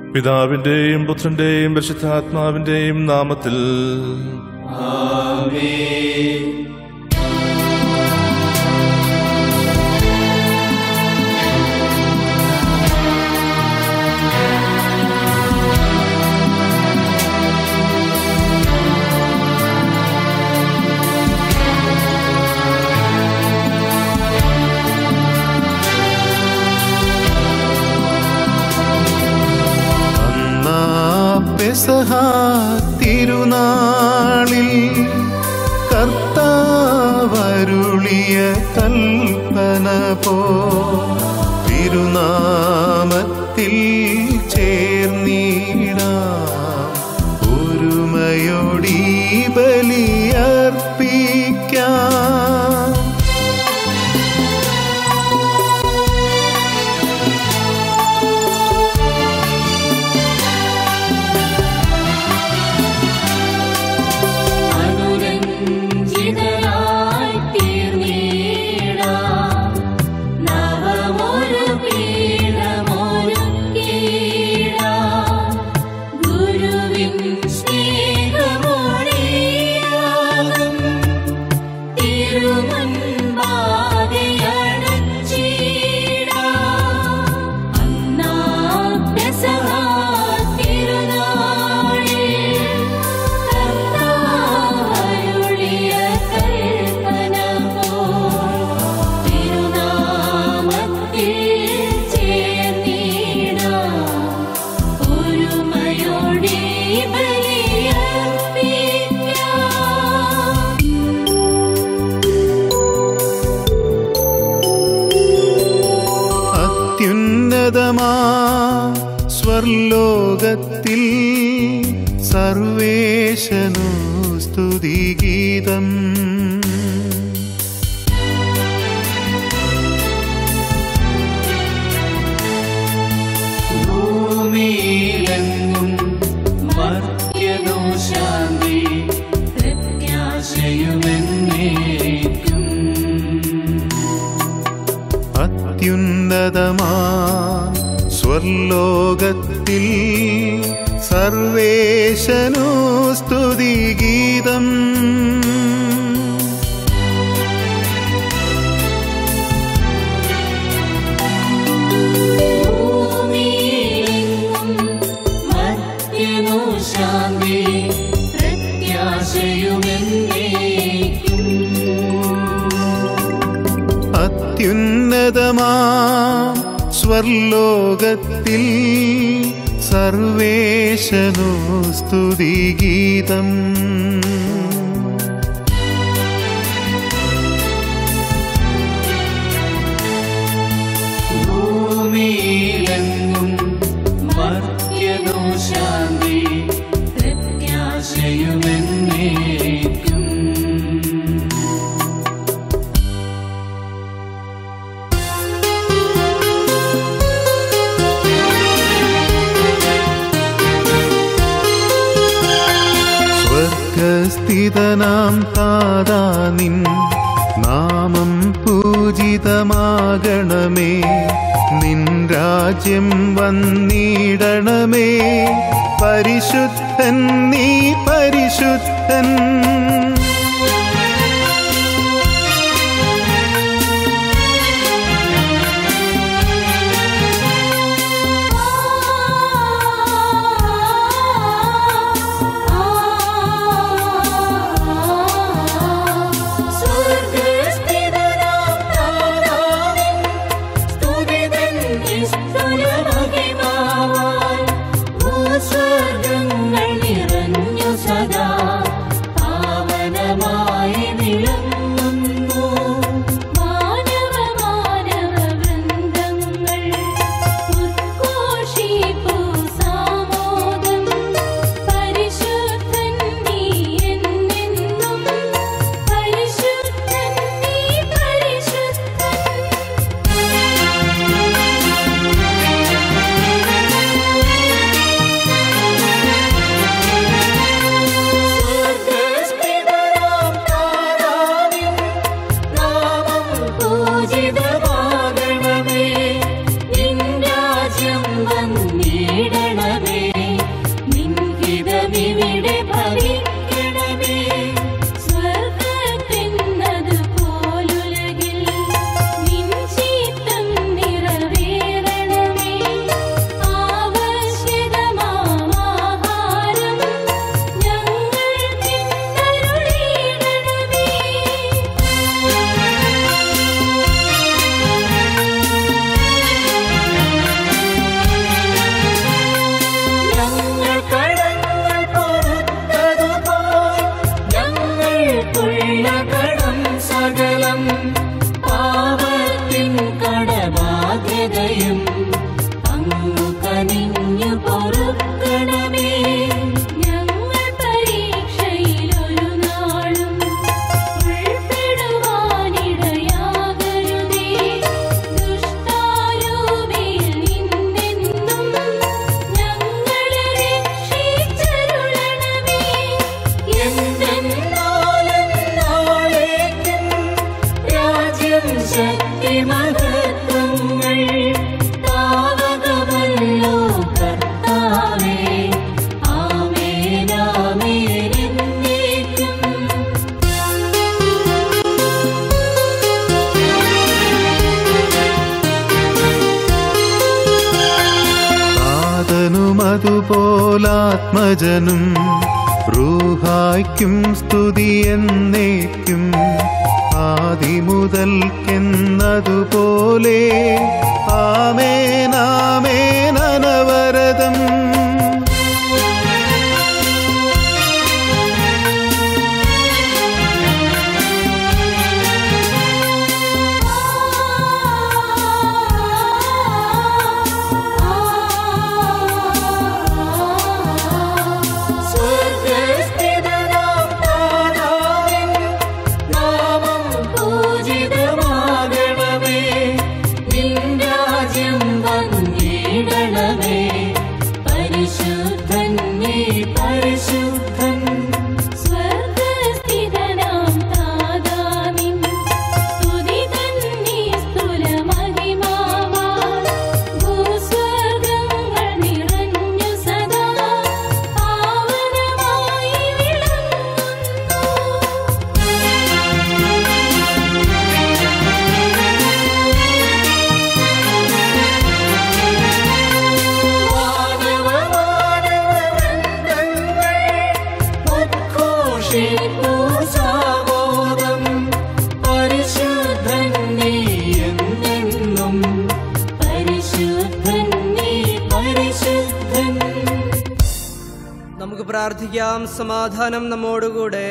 പിതാവിന്റെയും പുത്രന്റെയും പരിശുദ്ധാത്മാവിന്റെയും നാമത്തിൽ അന്നാ പെസഹ തിരുനാളിൽ കർത്താവരുളിയ കൽപ്പന പോ തിരുനാമത്തിൽ ചേർന്നിടാം ഒരുമയോടീ ബലിയർപ്പിക്കാം അനുരഞ്ജിതരായി തീർന്നിടാം നവമൊരു പീഠമൊരുക്കിടാം ഗുരുവിൻ സ്നേഹമൊഴിയാകും തിരുമുൻപാകെയടച്ചിടാം അന്നാ പെസഹ തിരുനാളിൽ കർത്താവരുളിയ കൽപ്പന പോൽ തിരുനാമത്തിൽ ചേർന്നിടാം ഒരുമയോടെ ബലിയർപ്പിക്കാം അത്യുന്നതമാ സ്വർലോകത്തിൽ സർവേശനു സ്തുതിഗീതം ഭൂമിയിലെങ്ങും മർത്യനോ ശാന്തി പ്രത്യാശയുമെന്നേക്കും അത്യുന്നതമാ സ്വർലോകത്തിൽ സർവേശനു സ്തുതിഗീതം ഭൂമിയിലെങ്ങും മർത്യനോ ശാന്തി പ്രത്യാശയുമെന്നേക്കും അത്യുന്നതമാ സ്വർലോകത്തിൽ സർവേശനു സ്തുതിഗീതം ഭൂമിയിലെങ്ങും മർത്യനോ ശാന്തി പ്രത്യാശയുമെന്നേക്കും സ്വർഗസ്ഥിതനാം താതാ നിൻ നാമം പൂജിതമാകണമേ നിൻ രാജ്യം വന്നിടണമേ പരിശുദ്ധൻ നീ പരിശുദ്ധൻ സ്വർഗസ്ഥിതനാം താതാവിൻ സ്തുതിതൻ നിസ്തുലമഹിമാവാൻ ഭൂസ്വർഗങ്ങൾ നിറഞ്ഞു സദാ സകലം പാപത്തിൻ കടബാധ്യതയും അങ്ങു കനിഞ്ഞു പൊറുക്കണമേ ഞങ്ങൾ പരീക്ഷയിലൊരു നാളും ഉൾപ്പെടുവാനിടയാകരുതേ ദുഷ്ടാരൂപിയിൽ നിന്നെന്നും ഞങ്ങളെ രക്ഷിച്ചരുളണമേ എന്തെന്നാലും നാളേക്കും രാജ്യം ശക്തി മഹത്വങ്ങൾ താവകമല്ലോ കർത്താവേ ആമേനാമേനെന്നേക്കും താതനും അതുപോലാത്മജനും റൂഹായ്ക്കും സ്തുതി എന്നേക്കും ആദിമുതൽക്കെന്നതുപോലെ ആമേനാമേനവരതം സ്വർഗസ്ഥിതനാം താതാവിൻ നാമം പൂജിതമാകണമേ നിൻ രാജ്യം വന്നിടണമേ പരിശുദ്ധൻ നീ പരിശുദ്ധൻ സ്വർഗസ്ഥിതനാം താതാവിൻ സ്തുതി തന്നീ സ്തുലമഹിമാവാൻ ഭൂസ്വർഗങ്ങൾ നിറഞ്ഞു സദാ പാവനമായി വിളങ്ങുന്നു മാനവ മാനവ വൃന്ദങ്ങൾ ഉദ്ഘോഷിപ്പൂ സാമോദം പരിശുദ്ധൻ നീ എന്നെന്നും പരിശുദ്ധൻ നീ പരിശുദ്ധൻ നമുക്ക് പ്രാർത്ഥിക്കാം സമാധാനം നമ്മോടുകൂടെ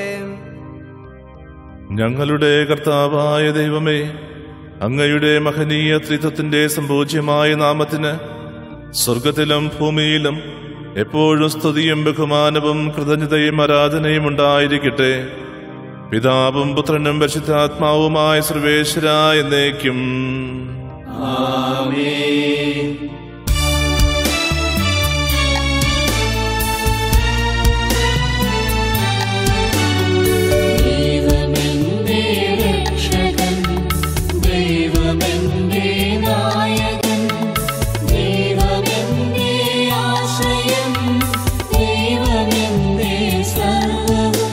ഞങ്ങളുടെ കർത്താവായ ദൈവമേ അങ്ങയുടെ മഹനീയ ത്രിത്വത്തിന്റെ സമ്പൂജ്യമായ നാമത്തിന് സ്വർഗത്തിലും ഭൂമിയിലും എപ്പോഴും സ്തുതിയും ബഹുമാനവും കൃതജ്ഞതയും ആരാധനയും ഉണ്ടായിരിക്കട്ടെ പിതാവും പുത്രനും പരിശുദ്ധാത്മാവുമായ സർവേശ്വര എന്നേക്കും ദൈവമെന്റെ രക്ഷകൻ ദൈവമെന്റെ നായകൻ ദൈവമെന്റെ ആശ്രയം ദൈവമെന്റെ സർവവും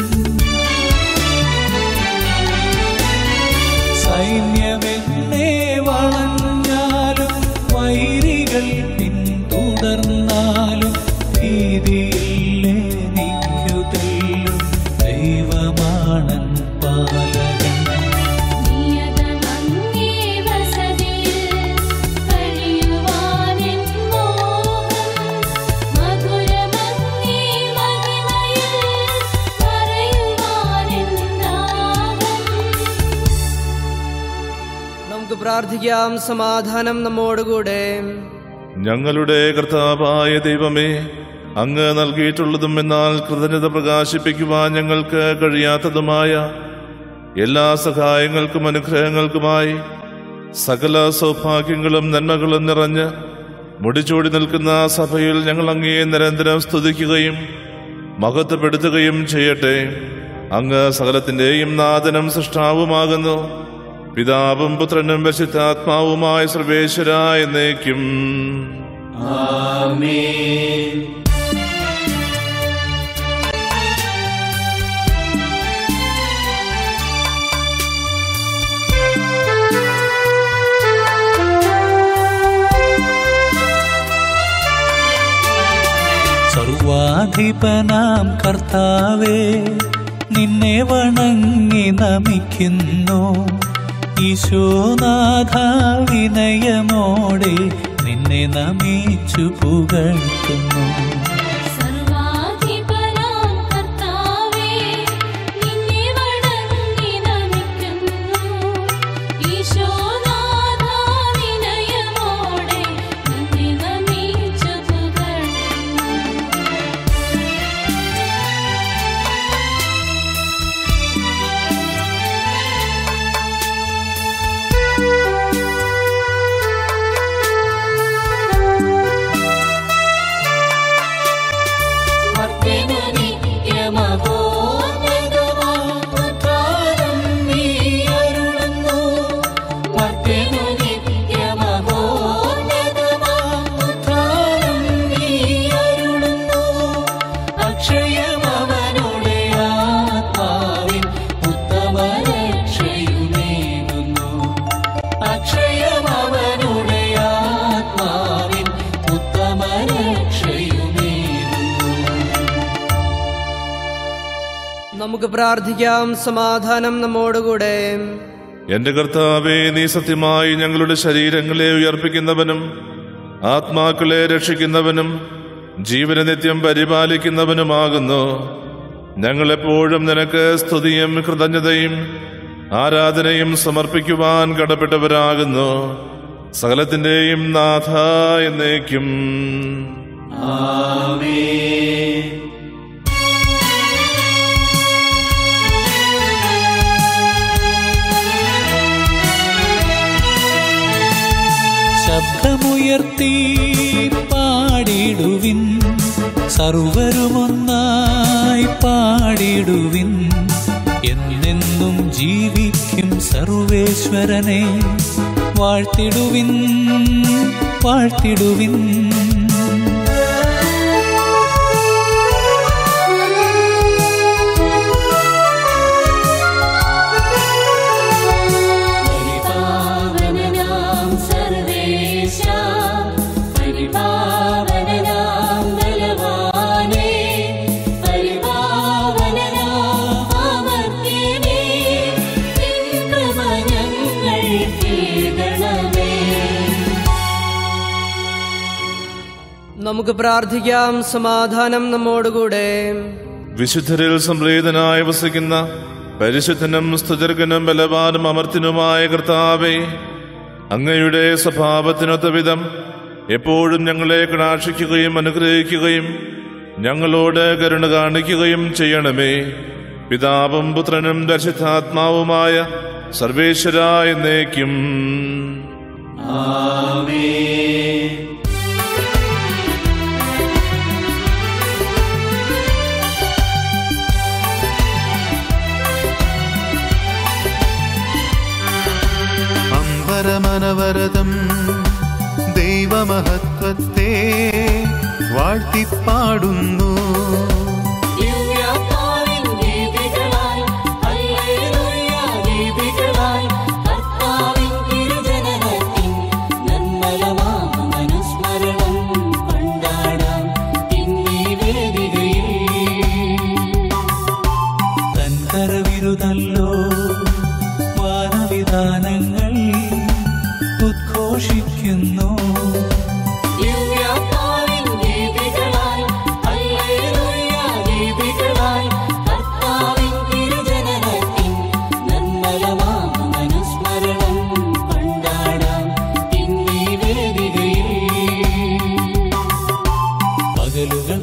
സൈന്യമെന്നെ വളഞ്ഞാലും വൈരികൾ പിന്തുടർന്നാലും ഭീതിയില്ലെനിക്കു തെല്ലും ദൈവമാണൻ പാലകൻ നിയതമങ്ങേ വസതിയിൽ കഴിയുവാനെൻ മോഹം മധുരമങ്ങേ മഹിമയിൽ പറയുവാനെൻ ദാഹം നമുക്ക് പ്രാർത്ഥിക്കാം സമാധാനം നമ്മോടുകൂടെ ഞങ്ങളുടെ കർത്താവായ ദൈവമേ അങ്ങ് നൽകിയിട്ടുള്ളതും എന്നാൽ കൃതജ്ഞത പ്രകാശിപ്പിക്കുവാൻ ഞങ്ങൾക്ക് കഴിയാത്തതുമായ എല്ലാ സഹായങ്ങൾക്കും അനുഗ്രഹങ്ങൾക്കുമായി സകല സൗഭാഗ്യങ്ങളും നന്മകളും നിറഞ്ഞ് മുടിച്ചൂടി നിൽക്കുന്ന സഭയിൽ ഞങ്ങൾ അങ്ങയെ നിരന്തരം സ്തുതിക്കുകയും മഹത്വപ്പെടുത്തുകയും ചെയ്യട്ടെ അങ്ങ് സകലത്തിന്റെയും നാഥനും സൃഷ്ടാവുമാകുന്നു പിതാവും പുത്രനും പരിശുദ്ധാത്മാവുമായ സർവേശ്വര എന്നേക്കും സർവാധിപനാം കർത്താവേ നിന്നെ വണങ്ങി നമിക്കുന്നു ഈശോനാഥ വിനയമോടെ നിന്നെ നമിച്ചു പുകഴ്ത്തുന്നു സർവാധിപനാം കർത്താവേ നിന്നെ വണങ്ങി നമിക്കുന്നു നമുക്ക് പ്രാർത്ഥിക്കാം സമാധാനം നമ്മോടുകൂടെ എന്റെ കർത്താവേ നീ സത്യമായി ഞങ്ങളുടെ ശരീരങ്ങളെ ഉയർപ്പിക്കുന്നവനും ആത്മാക്കളെ രക്ഷിക്കുന്നവനും ജീവന നിത്യം പരിപാലിക്കുന്നവനുമാകുന്നു ഞങ്ങളെപ്പോഴും നിനക്ക് സ്തുതിയും കൃതജ്ഞതയും ആരാധനയും സമർപ്പിക്കുവാൻ കടപ്പെട്ടവരാകുന്നു സകലത്തിന്റെയും നാഥ എന്നേക്കും ശബ്ദമുയർത്തി പാടിടുവിൻ സർവരുമൊന്നായി പാടിടുവിൻ എന്നെന്നും ജീവിക്കും സർവേശ്വരനെ വാഴ്ത്തിടുവിൻ വാഴ്ത്തിടുവിൻ പരിപാവനനാം സർവേശ പരിപാവനനാം ബലവാനേ പരിപാവനനാം അമർത്യനേ നിൻ കൃപ ഞങ്ങൾ കേൾക്കണമേ നമുക്ക് പ്രാർത്ഥിക്കാം സമാധാനം നമ്മോടുകൂടെ വിശുദ്ധരിൽ സംപ്രീതനായി വസിക്കുന്ന പരിശുദ്ധനും സ്തുജർഗനും ബലവാനും അമർത്തിനുമായ കർത്താവേ അങ്ങയുടെ സ്വഭാവത്തിനൊത്ത വിധം എപ്പോഴും ഞങ്ങളെ കടാക്ഷിക്കുകയും അനുഗ്രഹിക്കുകയും ഞങ്ങളോട് കരുണ കാണിക്കുകയും ചെയ്യണമേ പിതാവും പുത്രനും ദർശിതാത്മാവുമായ സർവേശ്വര എന്നേക്കും അമ്പരമനവരതം ദൈവമഹത്വത്തെ വാഴ്ത്തിപ്പാടുന്നു ദിവ്യാത്മാവിൻ ഗീതികളാൽ ഹല്ലേലൂയ ഗീതികളാൽ കർത്താവിൻ തിരുജനനത്തിൻ നിർമ്മലമാം അനുസ്മരണം കൊണ്ടാടാം ഇന്നീ വേദികയിൽ തൻകരവിരുതല്ലോ വാനവിധാനങ്ങൾ ഉദ്ഘോഷിക്കുന്നു ദിവ്യാത്മാവിൻ ഗീതികളാൽ ഹല്ലേലൂയ ഗീതികളാൽ കർത്താവിൻ തിരുജനനത്തിൻ നിർമ്മലമാം അനുസ്മരണം കൊണ്ടാടാം ഇന്നീ വേദികയിൽ പകലുകൾ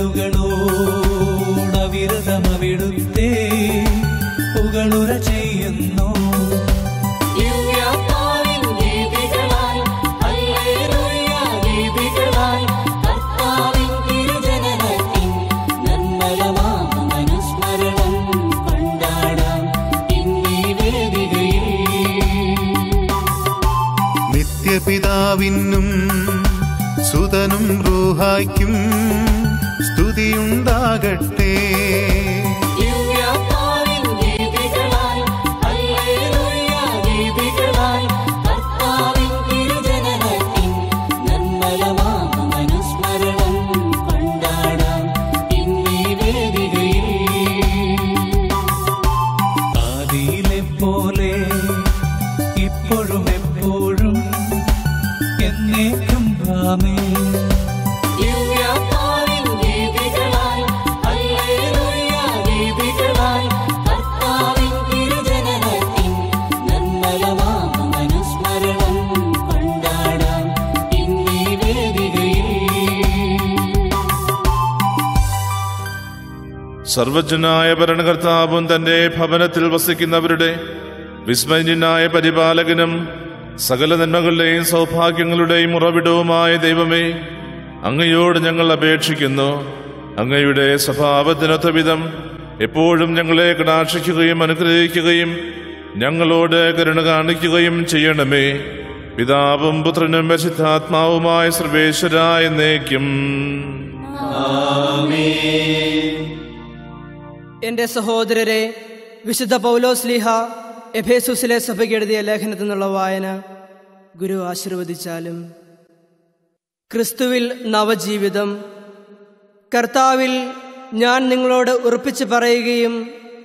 പകലുകളോടവിരതമവിടുത്തെ പുകളുര ചെയ്യുന്നു ദിവ്യാത്മാവിൻ ഗീതികളാൽ ഹല്ലേലൂയ ഗീതികളാൽ കർത്താവിൻ തിരുജനനത്തിൻ നിർമ്മലമാം അനുസ്മരണം കൊണ്ടാടാം ഇന്നീ വേദികയിൽ നിത്യപിതാവിനും സുതനും റൂഹായ്ക്കും സ്തുതിയുണ്ടാകട്ടെ ദിവ്യാത്മാവിൻ ഗീതികളാൽ ഹല്ലേലൂയ ഗീതികളാൽ കർത്താവിൻ തിരുജനനത്തിൻ നിർമ്മലമാം അനുസ്മരണം കൊണ്ടാടാം ഇന്നീ വേദികയിൽ ആദിയിലെ പോലെ ഇപ്പോഴും എപ്പോഴും എന്നേക്കും ഭാമേ ദിവ്യാത്മാവിൻ ഗീതികളാൽ ഹല്ലേലൂയ ഗീതികളാൽ കർത്താവിൻ തിരുജനനത്തിൻ നിർമ്മലമാം അനുസ്മരണം കൊണ്ടാടാം ഇന്നീ വേദികയിൽ സർവജ്ഞനായ ഭരണകർത്താവും തന്റെ ഭവനത്തിൽ വസിക്കുന്നവരുടെ വിസ്മയനായ പരിപാലകനും സകല നന്മകളുടെയും സൗഭാഗ്യങ്ങളുടെയും ഉറവിടവുമായ ദൈവമേ അങ്ങയോട് ഞങ്ങൾ അപേക്ഷിക്കുന്നു അങ്ങയുടെ സ്വഭാവത്തിനൊത്ത വിധം എപ്പോഴും ഞങ്ങളെ കടാക്ഷിക്കുകയും അനുഗ്രഹിക്കുകയും ഞങ്ങളോട് കരുണ കാണിക്കുകയും ചെയ്യണമേ പിതാവും പുത്രനും പരിശുദ്ധാത്മാവുമായ സർവേശ്വര എന്നേക്കും എൻ്റെ സഹോദരരെ വിശുദ്ധ പൗലോസ്ലിഹ എഫേസുസിലെ സഭയ്ക്ക് എഴുതിയ ലേഖനത്തിൽ നിന്നുള്ള വായന ഗുരു ആശീർവദിച്ചാലും ക്രിസ്തുവിൽ നവജീവിതം കർത്താവിൽ ഞാൻ നിങ്ങളോട് ഉറപ്പിച്ചു പറയുകയും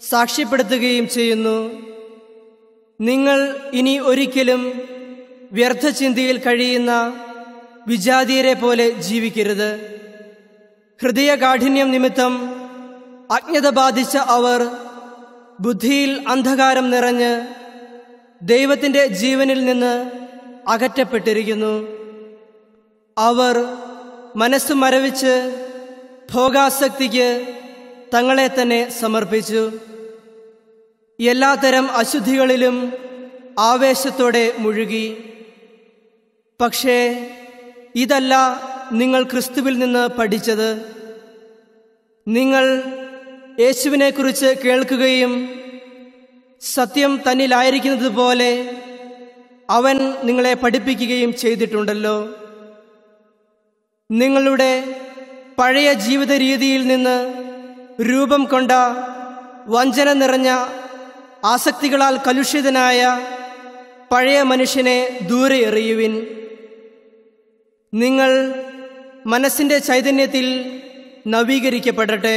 സാക്ഷ്യപ്പെടുത്തുകയും ചെയ്യുന്നു നിങ്ങൾ ഇനി ഒരിക്കലും വ്യർത്ഥചിന്തയിൽ കഴിയുന്ന വിജാതീയരെ പോലെ ജീവിക്കരുത് ഹൃദയകാഠിന്യം നിമിത്തം അജ്ഞത ബാധിച്ച അവർ ബുദ്ധിയിൽ അന്ധകാരം നിറഞ്ഞ് ദൈവത്തിൻ്റെ ജീവനിൽ നിന്ന് അകറ്റപ്പെട്ടിരിക്കുന്നു അവർ മനസ്സ് മരവിച്ച് ഭോഗാസക്തിക്ക് തങ്ങളെ തന്നെ സമർപ്പിച്ചു എല്ലാത്തരം അശുദ്ധികളിലും ആവേശത്തോടെ മുഴുകി പക്ഷേ ഇതല്ല നിങ്ങൾ ക്രിസ്തുവിൽ നിന്ന് പഠിച്ചത് നിങ്ങൾ യേശുവിനെക്കുറിച്ച് കേൾക്കുകയും സത്യം തന്നിലായിരിക്കുന്നത് പോലെ അവൻ നിങ്ങളെ പഠിപ്പിക്കുകയും ചെയ്തിട്ടുണ്ടല്ലോ നിങ്ങളുടെ പഴയ ജീവിത രീതിയിൽ നിന്ന് രൂപം കൊണ്ട വഞ്ചന നിറഞ്ഞ ആസക്തികളാൽ കലുഷിതനായ പഴയ മനുഷ്യനെ ദൂരെ എറിയുവിൻ നിങ്ങൾ മനസ്സിൻ്റെ ചൈതന്യത്തിൽ നവീകരിക്കപ്പെടട്ടെ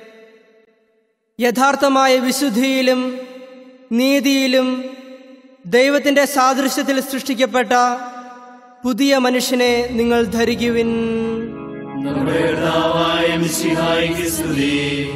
യഥാർത്ഥമായ വിശുദ്ധിയിലും നീതിയിലും ദൈവത്തിൻ്റെ സാദൃശ്യത്തിൽ സൃഷ്ടിക്കപ്പെട്ട പുതിയ മനുഷ്യനെ നിങ്ങൾ ധരിക്കുവിൻ നമ്മുടെ കർത്താവായ മിശിഹായിക്ക് സ്തുതി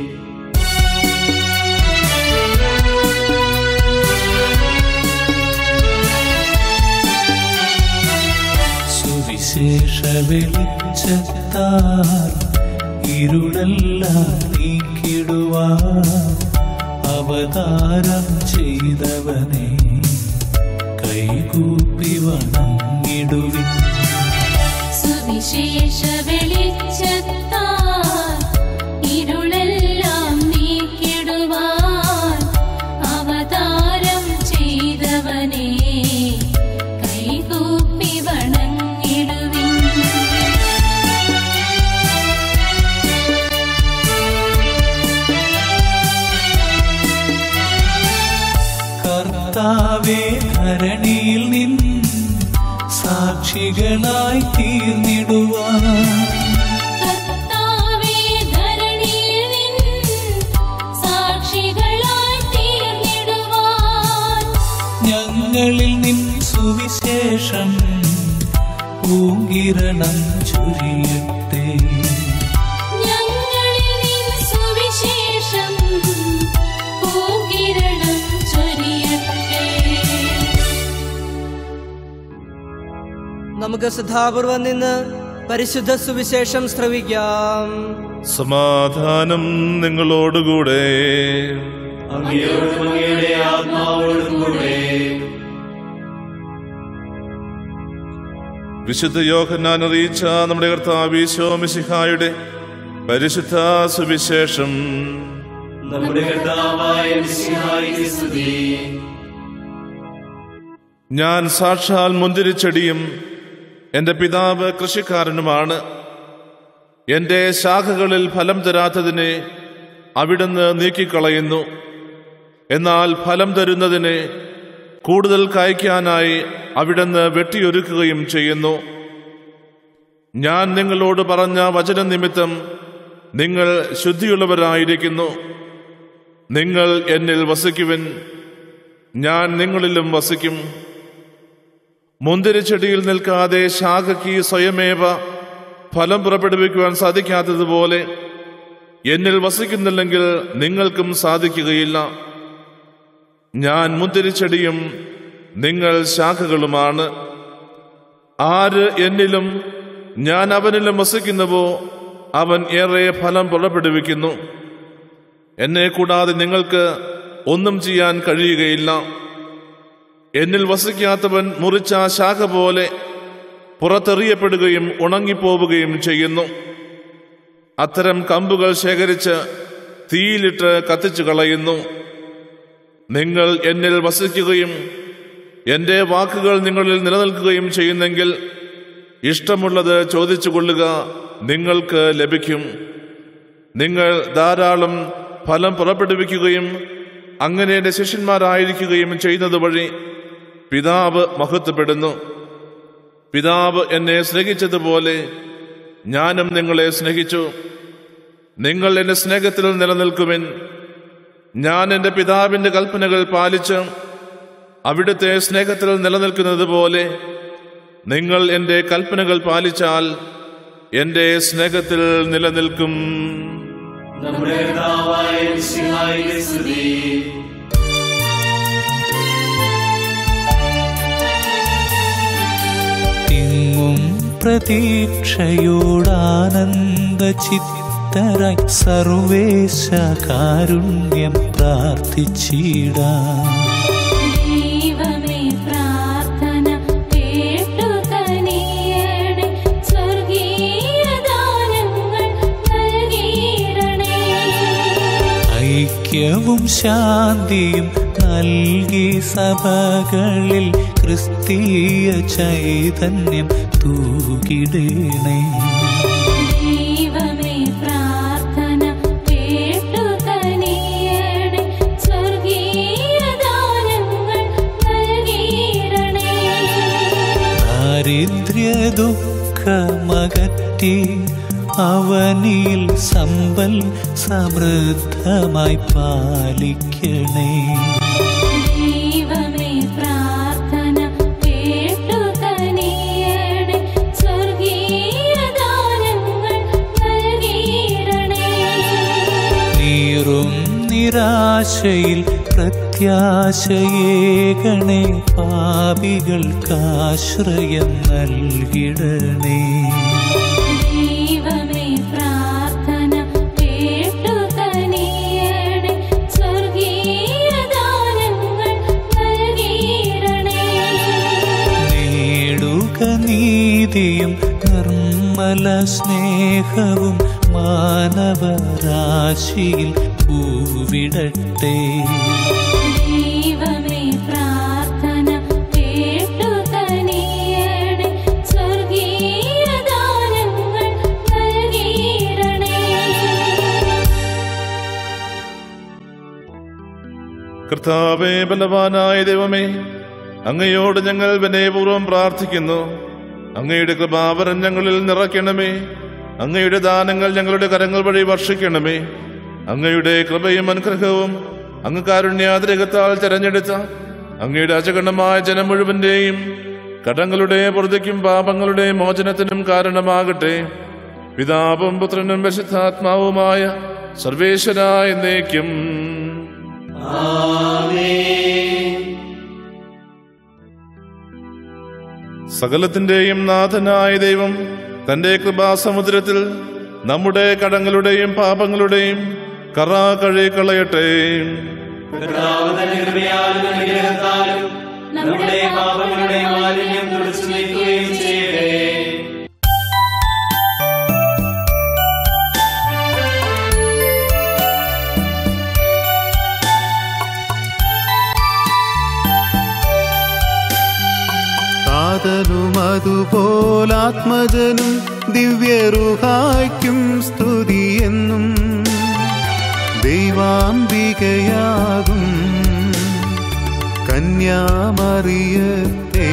സുവിശേഷ വെളിച്ചത്താൽ ഇരുളെല്ലാം നീക്കിടുവാൻ അവതാരം ചെയ്തവനെ കൈകൂപ്പി വണങ്ങിടുവിൻ സുവിശേഷ വെളിച്ചത്താൽ ഇരുളെല്ലാം നീക്കിടുവാൻ അവതാരം ചെയ്തവനെ കൈകൂപ്പി വണങ്ങിടുവിൻ കർത്താവേ ധരണിയിൽ നിൻ സാക്ഷികളായി തീർന്നിടുവാൻ കർത്താവേ ധരണിയിൽ നിൻ സാക്ഷികളായി തീർന്നിടുവാൻ ഞങ്ങളിൽ നിൻ സുവിശേഷം പൂങ്കിരണം ചൊരിയട്ടെ ഞങ്ങളിൽ നിൻ സുവിശേഷം പൂങ്കിരണം ചൊരിയട്ടെ നമുക്ക് ശ്രദ്ധാപൂർവം നിന്ന് പരിശുദ്ധ സുവിശേഷം ശ്രവിക്കാം സമാധാനം നിങ്ങളോടുകൂടെ അങ്ങയോടും അങ്ങയുടെ ആത്മാവോടും കൂടെ വിശുദ്ധ യോഹന്നാൻ അറിയിച്ച നമ്മുടെ കർത്താവ് ഈശോ മിശിഹായുടെ പരിശുദ്ധ സുവിശേഷം നമ്മുടെ കർത്താവായ മിശിഹായിക്ക് സ്തുതി ഞാൻ സാക്ഷാൽ മുന്തിരിച്ചെടിയും എൻ്റെ പിതാവ് കൃഷിക്കാരനുമാണ് എൻ്റെ ശാഖകളിൽ ഫലം തരാത്തതിനെ അവിടുന്ന് നീക്കിക്കളയുന്നു എന്നാൽ ഫലം തരുന്നതിനെ കൂടുതൽ കായ്ക്കാനായി അവിടുന്ന് വെട്ടിയൊരുക്കുകയും ചെയ്യുന്നു ഞാൻ നിങ്ങളോട് പറഞ്ഞ വചന നിമിത്തം നിങ്ങൾ ശുദ്ധിയുള്ളവരായിരിക്കുന്നു നിങ്ങൾ എന്നിൽ വസിക്കുവിൻ ഞാൻ നിങ്ങളിലും വസിക്കും മുന്തിരിച്ചെടിയിൽ നിൽക്കാതെ ശാഖയ്ക്ക് സ്വയമേവ ഫലം പുറപ്പെടുവിക്കുവാൻ സാധിക്കാത്തതുപോലെ എന്നിൽ വസിക്കുന്നില്ലെങ്കിൽ നിങ്ങൾക്കും സാധിക്കുകയില്ല ഞാൻ മുന്തിരിച്ചെടിയും നിങ്ങൾ ശാഖകളുമാണ് ആര് എന്നിലും ഞാൻ അവനിലും വസിക്കുന്നുവോ അവൻ ഏറെ ഫലം പുറപ്പെടുവിക്കുന്നു എന്നെ കൂടാതെ നിങ്ങൾക്ക് ഒന്നും ചെയ്യാൻ കഴിയുകയില്ല എന്നിൽ വസിക്കാത്തവൻ മുറിച്ച ശാഖ പോലെ പുറത്തെറിയപ്പെടുകയും ഉണങ്ങിപ്പോവുകയും ചെയ്യുന്നു അത്തരം കമ്പുകൾ ശേഖരിച്ച് തീയിലിട്ട് കത്തിച്ചു കളയുന്നു നിങ്ങൾ എന്നിൽ വസിക്കുകയും എന്റെ വാക്കുകൾ നിങ്ങളിൽ നിലനിൽക്കുകയും ചെയ്യുന്നെങ്കിൽ ഇഷ്ടമുള്ളത് ചോദിച്ചു കൊള്ളുക നിങ്ങൾക്ക് ലഭിക്കും നിങ്ങൾ ധാരാളം ഫലം പുറപ്പെടുവിക്കുകയും അങ്ങനെ എന്റെ ശിഷ്യന്മാരായിരിക്കുകയും ചെയ്യുന്നത് വഴി പിതാവ് മഹത്വപ്പെടുന്നു പിതാവ് എന്നെ സ്നേഹിച്ചതുപോലെ ഞാനും നിങ്ങളെ സ്നേഹിച്ചു നിങ്ങൾ എന്റെ സ്നേഹത്തിൽ നിലനിൽക്കുവിൻ ഞാൻ എൻ്റെ പിതാവിൻ്റെ കൽപ്പനകൾ പാലിച്ച് അവിടുത്തെ സ്നേഹത്തിൽ നിലനിൽക്കുന്നത് പോലെ നിങ്ങൾ എൻ്റെ കൽപ്പനകൾ പാലിച്ചാൽ എൻ്റെ സ്നേഹത്തിൽ നിലനിൽക്കും നമ്മുടെ കർത്താവായ മിശിഹായിക്ക് സ്തുതി തിങ്ങും പ്രതീക്ഷയോടാനന്ദ ചിത്തരായി സർവേശ കാരുണ്യം പ്രാർത്ഥിച്ചിടാം ദൈവമേ പ്രാർത്ഥന കേട്ടു കനിയണേ സ്വർഗീയ ദാനങ്ങൾ നൽകിയിടണേ ഐക്യവും ശാന്തിയും നൽകി സഭകളിൽ ക്രിസ്തീയ ചൈതന്യം തൂകിടണേ ദൈവമേ പ്രാർത്ഥന കേട്ടു കനിയണേ സ്വർഗീയ ദാനങ്ങൾ നൽകിയിടണേ ദാരിദ്ര്യ ദുഃഖമകറ്റി അവനിൽ സമ്പൽ സമൃദ്ധമായി പാലിക്കണേ ദൈവമേ പ്രാർത്ഥന കേട്ടു കനിയണേ സ്വർഗീയ ദാനങ്ങൾ നൽകിയിടണേ നീറും നിരാശയിൽ പ്രത്യാശയേകണേ പാപികൾക്കാശ്രയം നൽകിടണേ ദൈവമേ പ്രാർത്ഥന കേട്ടു കനിയണേ സ്വർഗീയ ദാനങ്ങൾ നൽകിയിടണേ നേടുക നീതിയും നിർമ്മല സ്നേഹവും മാനവരാശിയിൽ പൂവിടട്ടെ ദൈവമേ പ്രാർത്ഥന കേട്ടു കനിയണേ സ്വർഗീയ ദാനങ്ങൾ നൽകിയിടണേ കർത്താവേ ബലവാനായ ദൈവമേ അങ്ങയോട് ഞങ്ങൾ വിനയപൂർവ്വം പ്രാർത്ഥിക്കുന്നു അങ്ങയുടെ കൃപാവരം ഞങ്ങളിൽ നിറയ്ക്കണമേ അങ്ങയുടെ ദാനങ്ങൾ ഞങ്ങളുടെ കരങ്ങൾ വഴി വർഷിക്കണമേ അങ്ങയുടെ കൃപയും അനുഗ്രഹവും അങ്ങ് കാരുണ്യാതിരകത്താൽ തെരഞ്ഞെടുത്ത അങ്ങയുടെ അജഗണമായ ജനം മുഴുവന്റെയും കടങ്ങളുടെ പുറത്തേക്കും പാപങ്ങളുടെ മോചനത്തിനും കാരണമാകട്ടെ പിതാവും പുത്രനും പരിശുദ്ധാത്മാവുമായ സർവേശ്വരായ എന്നേക്കും സകലത്തിന്റെയും നാഥനായ ദൈവം തന്റെ കൃപാസമുദ്രത്തിൽ നമ്മുടെ കടങ്ങളുടെയും പാപങ്ങളുടെയും കറ കഴുകിക്കളയട്ടെ കർത്താവ് തന്റെ കൃപയാലും അനുഗ്രഹത്താലും നമ്മുടെ പാപങ്ങളുടെ മാലിന്യം തുടച്ചു നീക്കുകയും ചെയ്യട്ടെ താതനും അതുപോലാത്മജനും ദിവ്യറുഹായ്ക്കും സ്തുതിയെന്നും ദൈവാംബികയാകും കന്യാമറിയത്തെ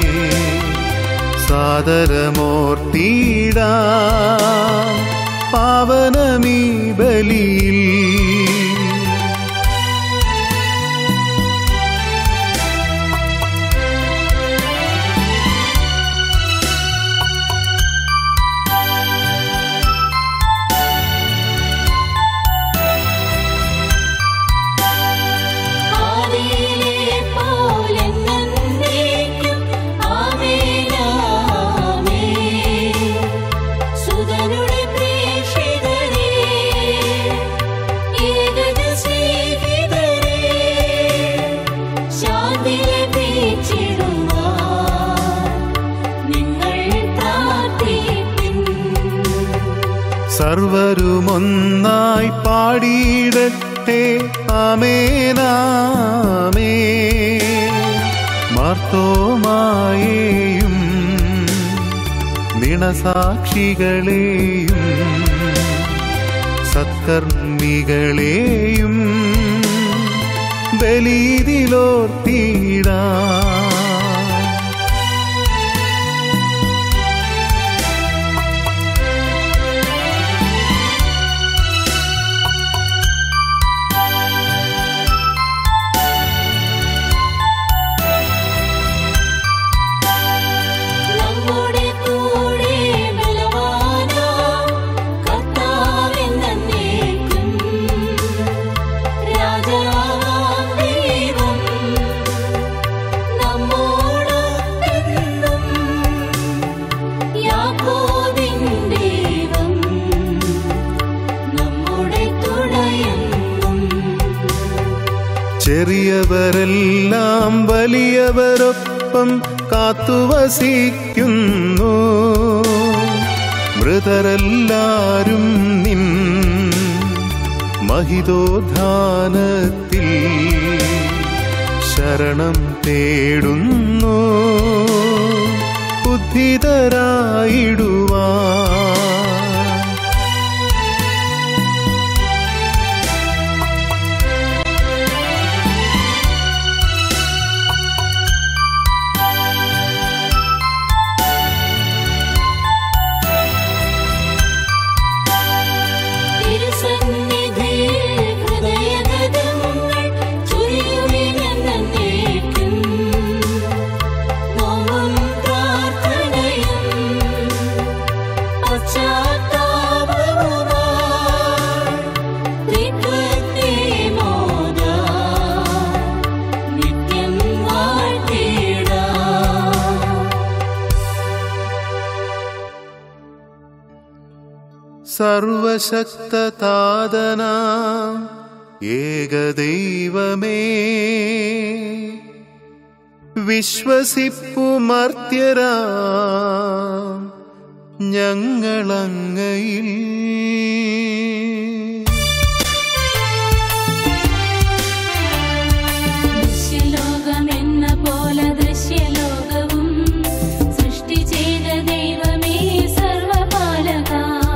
സാദരമോർത്തിടാ പാവനമീ ബലിയിൽ ആദിയിലെ പോലെന്നേക്കും ആമേനാമേ സുതനുടെ പ്രേക്ഷിതരേ ഏകജ സ്നേഹിതരേ ശാന്തി ലഭിച്ചിടുവാൻ നിങ്ങൾ പ്രാർത്ഥിപ്പിൻ സർവരുമൊന്നായി പാടിയിടട്ടെ ആമേനാമേ മാർത്തോമായേയും നിണസാക്ഷികളെയും സത്കർമ്മികളെയും ബലീതിലോർത്തിടാ എളിയവരെല്ലാം വലിയവരൊപ്പം കാത്തുവസിക്കുന്നു മൃതരെല്ലാരും നിൻ മഹിതോദ്ധാനത്തിൽ ശരണം തേടുന്നു ബുദ്ധിതരായിടുവാൻ തിരുസന്നിധിയിൽ ഹൃദയഗതങ്ങൾ ചൊരിയുവിനെന്നേക്കും. നോവും പ്രാർത്ഥനയും പശ്ചാത്താപവുമായി ദൈവത്തെ മോദാൻ നിത്യം വാഴ്ത്തിടാം സർവശക്തതാതന ഏകദൈവമേ വിശ്വസിപ്പുമർത്യരാ ഞങ്ങളങ്ങയിൽ ദൃശ്യലോകമെന്ന പോലെ ദൃശ്യലോകവും സൃഷ്ടി ചെയ്ത ദൈവമേ സർവപാലക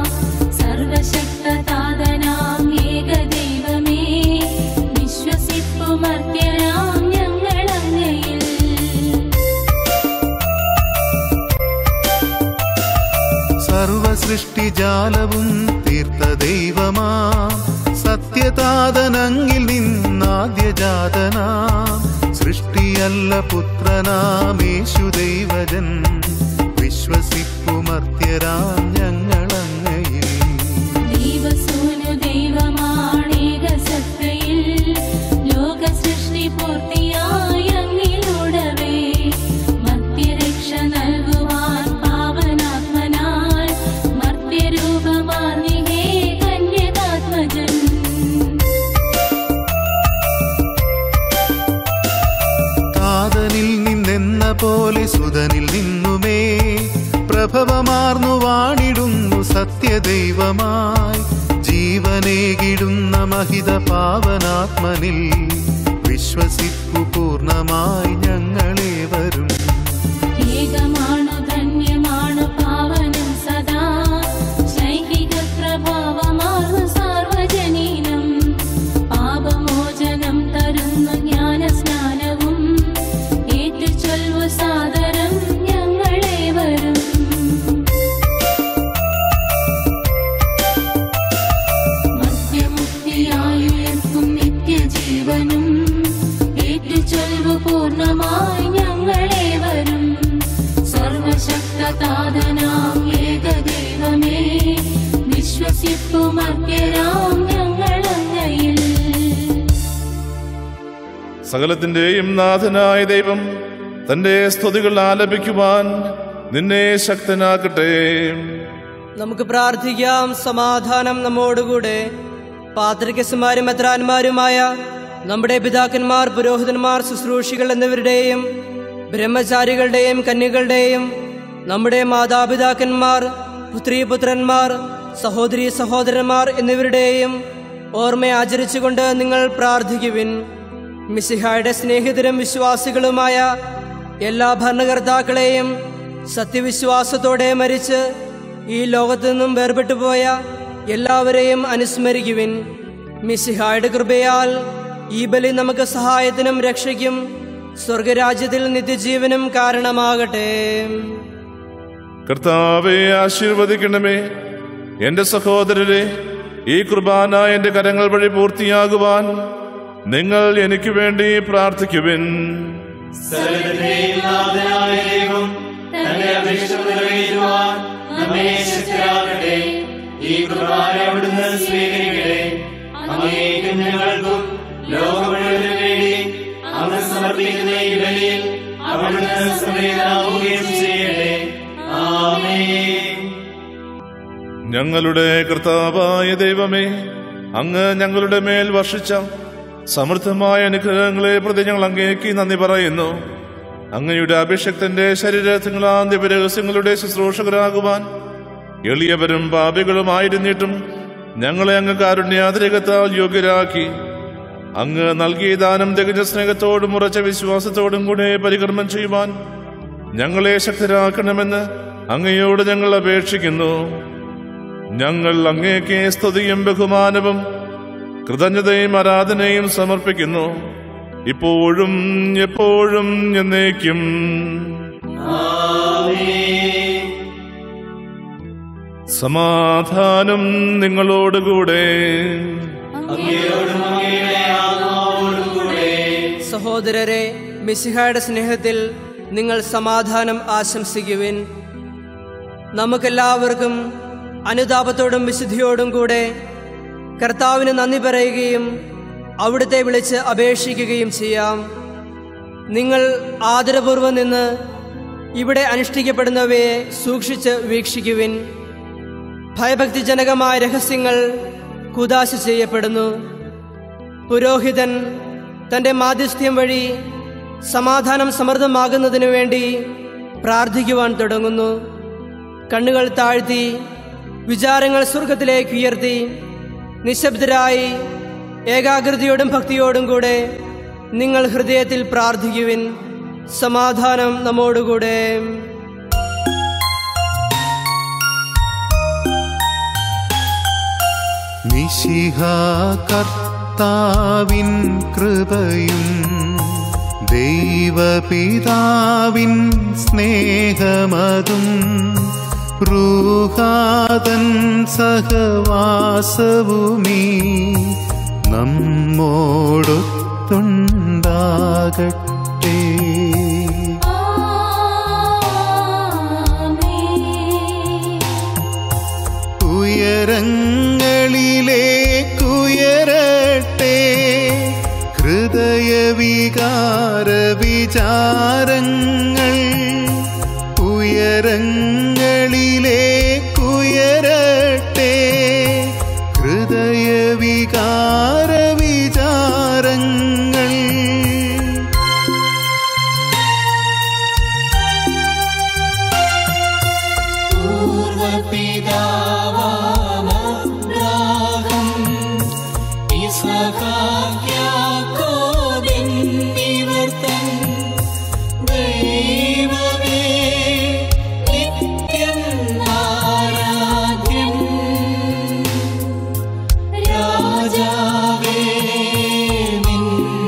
സർവശക്തതാതനാം ഏക ദൈവമേ വിശ്വസിപ്പുമർത്യരാം ഞങ്ങളങ്ങയിൽ സർവസൃഷ്ടിജാലവും തീർത്ത ദൈവമാ സത്യതാതനങ്ങിൽ നിന്നാദ്യജാതനാം സൃഷ്ടിയല്ല പുത്രനാമേശു ദൈവജൻ വിശ്വസിപ്പുമർത്യരാം ഞങ്ങളങ്ങയിൽ ദൈവസൂനു ദൈവമാണേക സത്തയിൽ ലോക സൃഷ്ടി പൂർത്തിയായി അങ്ങിലൂടവേ മർത്യരക്ഷ നൽകുവാൻ പാവനാത്മനാൽ മർത്യരൂപമാർന്നിഹേ കന്യകാത്മജൻ താതനിൽ നിന്നെന്ന പോലെ സുതനിൽ നിന്നുമേ പ്രഭവമാർന്നു വാണിടുന്നു സത്യദൈവമായി ജീവനേകിടുന്ന മഹിത പാവനാത്മനിൽ വിശ്വസിപ്പു പൂർണ്ണമായി ഞങ്ങളെ വരും ഏകമാണു ധന്യമാണു പാവനം സദാ ശൈഹിക പ്രഭാവമാർന്നു സാർവജനീനം പാപമോചനം തരുന്നു ജ്ഞാനസ്നാനവും ഏറ്റുചൊൽവു സാദരം ഞങ്ങളെ വരും മധ്യമുക്തിയായുയർത്തും നിത്യജീവനും ഏറ്റുചൊൽവു പൂർണ്ണമായി ഞങ്ങളെ വരും സർവശക്തതാതനാം ഏകദൈവമേ വിശ്വസിപ്പുമർത്യരാം ഞങ്ങളങ്ങയിൽ സകലത്തിന്റെയും നാഥനായ ദൈവം തന്റെ സ്തുതികൾ ആലപിക്കുവാൻ നിന്നെ ശക്തനാക്കട്ടെ നമുക്ക് പ്രാർത്ഥിക്കാം സമാധാനം നമ്മോടുകൂടെ പാത്രികസുമാരും മെത്രാന്മാരുമായ നമ്മുടെ പിതാക്കന്മാർ പുരോഹിതന്മാർ ശുശ്രൂഷികൾ എന്നിവരുടെയും ബ്രഹ്മചാരികളുടെയും കന്യകളുടെയും നമ്മുടെ മാതാപിതാക്കന്മാർ പുത്രീപുത്രന്മാർ സഹോദരി സഹോദരന്മാർ എന്നിവരുടെയും ഓർമ്മ ആചരിച്ചുകൊണ്ട് നിങ്ങൾ പ്രാർത്ഥിക്കുവിൻ മിസിഹായുടെ സ്നേഹിതരും വിശ്വാസികളുമായ എല്ലാ ഭരണകർത്താക്കളെയും സത്യവിശ്വാസത്തോടെ മരിച്ച് ഈ ലോകത്തു നിന്നും വേർപെട്ടു പോയ എല്ലാവരെയും അനുസ്മരിക്കുവിൻ മിസിഹായുടെ കൃപയാൽ ഈ ബലി നമുക്ക് സഹായത്തിനും രക്ഷയ്ക്കും സ്വർഗരാജ്യത്തിൽ നിത്യജീവനും കാരണമാകട്ടെ കർത്താവെ ആശീർവദിക്കണമേ എന്റെ സഹോദരരെ ഈ കുർബാന എന്റെ കരങ്ങൾ വഴി പൂർത്തിയാകുവാൻ നിങ്ങൾ എനിക്ക് വേണ്ടി പ്രാർത്ഥിക്കുവിൻ സകലത്തിന്റെയും നാഥനായ ദൈവം തന്റെ അഭിഷ്ടം നിറവേറ്റുവാൻ നമ്മെ ശക്തരാക്കട്ടെ ഈ കുർബാന അവിടുന്ന് സ്വീകരിക്കട്ടെ അങ്ങേക്കും ഞങ്ങൾക്കും ലോകം മുഴുവനും വേണ്ടി അങ്ങ് സമർപ്പിക്കുന്ന ഈ ബലിയിൽ അവിടുന്ന് സമേതനാവുകയും ചെയ്യട്ടെ ആമേൻ ഞങ്ങളുടെ കർത്താവായ ദൈവമേ അങ്ങ് ഞങ്ങളുടെ മേൽ വർഷിച്ച സമൃദ്ധമായ അനുഗ്രഹങ്ങളെ പ്രതി ഞങ്ങൾ അങ്ങേക്ക് നന്ദി പറയുന്നു അങ്ങയുടെ അഭിഷക്തന്റെ ശരീരത്തിങ്ങളാം ദിവരഹസ്യങ്ങളുടെ ശുശ്രൂഷകരാകുവാൻ എളിയവരും പാപികളുമായിരുന്നിട്ടും ഞങ്ങളെ അങ്ങ് കാരുണ്യാതിരകത്താൽ യോഗ്യരാക്കി അങ്ങ് നൽകിയ ദാനം തികഞ്ഞ സ്നേഹത്തോടും ഉറച്ച വിശ്വാസത്തോടും കൂടെ പരികർമ്മം ചെയ്യുവാൻ ഞങ്ങളെ ശക്തരാക്കണമെന്ന് അങ്ങയോട് ഞങ്ങൾ അപേക്ഷിക്കുന്നു ഞങ്ങൾ അങ്ങേക്ക് സ്തുതിയും ബഹുമാനവും കൃതജ്ഞതയും ആരാധനയും സമർപ്പിക്കുന്നു ഇപ്പോഴും എപ്പോഴും എന്നേക്കും സമാധാനം നിങ്ങളോടുകൂടെ അങ്ങയോടും അങ്ങയുടെ ആത്മാവോടും കൂടെ സഹോദരരെ മിശിഹായുടെ സ്നേഹത്തിൽ നിങ്ങൾ സമാധാനം ആശംസിക്കുവിൻ നമുക്കെല്ലാവർക്കും അനുതാപത്തോടും വിശുദ്ധിയോടും കൂടെ കർത്താവിന് നന്ദി പറയുകയും അവിടുത്തെ വിളിച്ച് അപേക്ഷിക്കുകയും ചെയ്യാം നിങ്ങൾ ആദരപൂർവ്വം നിന്ന് ഇവിടെ അനുഷ്ഠിക്കപ്പെടുന്നവയെ സൂക്ഷിച്ച് വീക്ഷിക്കുവിൻ ഭയഭക്തിജനകമായ രഹസ്യങ്ങൾ കുദാശ ചെയ്യപ്പെടുന്നു പുരോഹിതൻ തന്റെ മാധ്യസ്ഥ്യം വഴി സമാധാനം സമൃദ്ധമാകുന്നതിനു വേണ്ടി പ്രാർത്ഥിക്കുവാൻ തുടങ്ങുന്നു കണ്ണുകൾ താഴ്ത്തി വിചാരങ്ങൾ സ്വർഗത്തിലേക്ക് ഉയർത്തി നിശബ്ദരായി ഏകാഗ്രതയോടും ഭക്തിയോടും കൂടെ നിങ്ങൾ ഹൃദയത്തിൽ പ്രാർത്ഥിക്കുവിൻ സമാധാനം നമ്മോടുകൂടെ മിശിഹ കർത്താവിൻ കൃപയും ദൈവപിതാവിൻ സ്നേഹമതും റൂഹാതൻ സഹവാസവുമീ നമ്മോടൊത്തുണ്ടാകട്ടെ ഉയരങ്ങളിലേക്കുയരട്ടെ ഹൃദയവികാര വിചാരങ്ങൾ ഉയരങ്ങളിലേക്കുയരട്ടെ ഹൃദയവികാര വിചാരങ്ങൾ പൂർവപിതാവാമബ്രാഹം ഇസഹാക്യാക്കോബെന്നിവർ തൻ ദൈവമേ നിത്യം ആരാധ്യം രാജാവേ നിൻ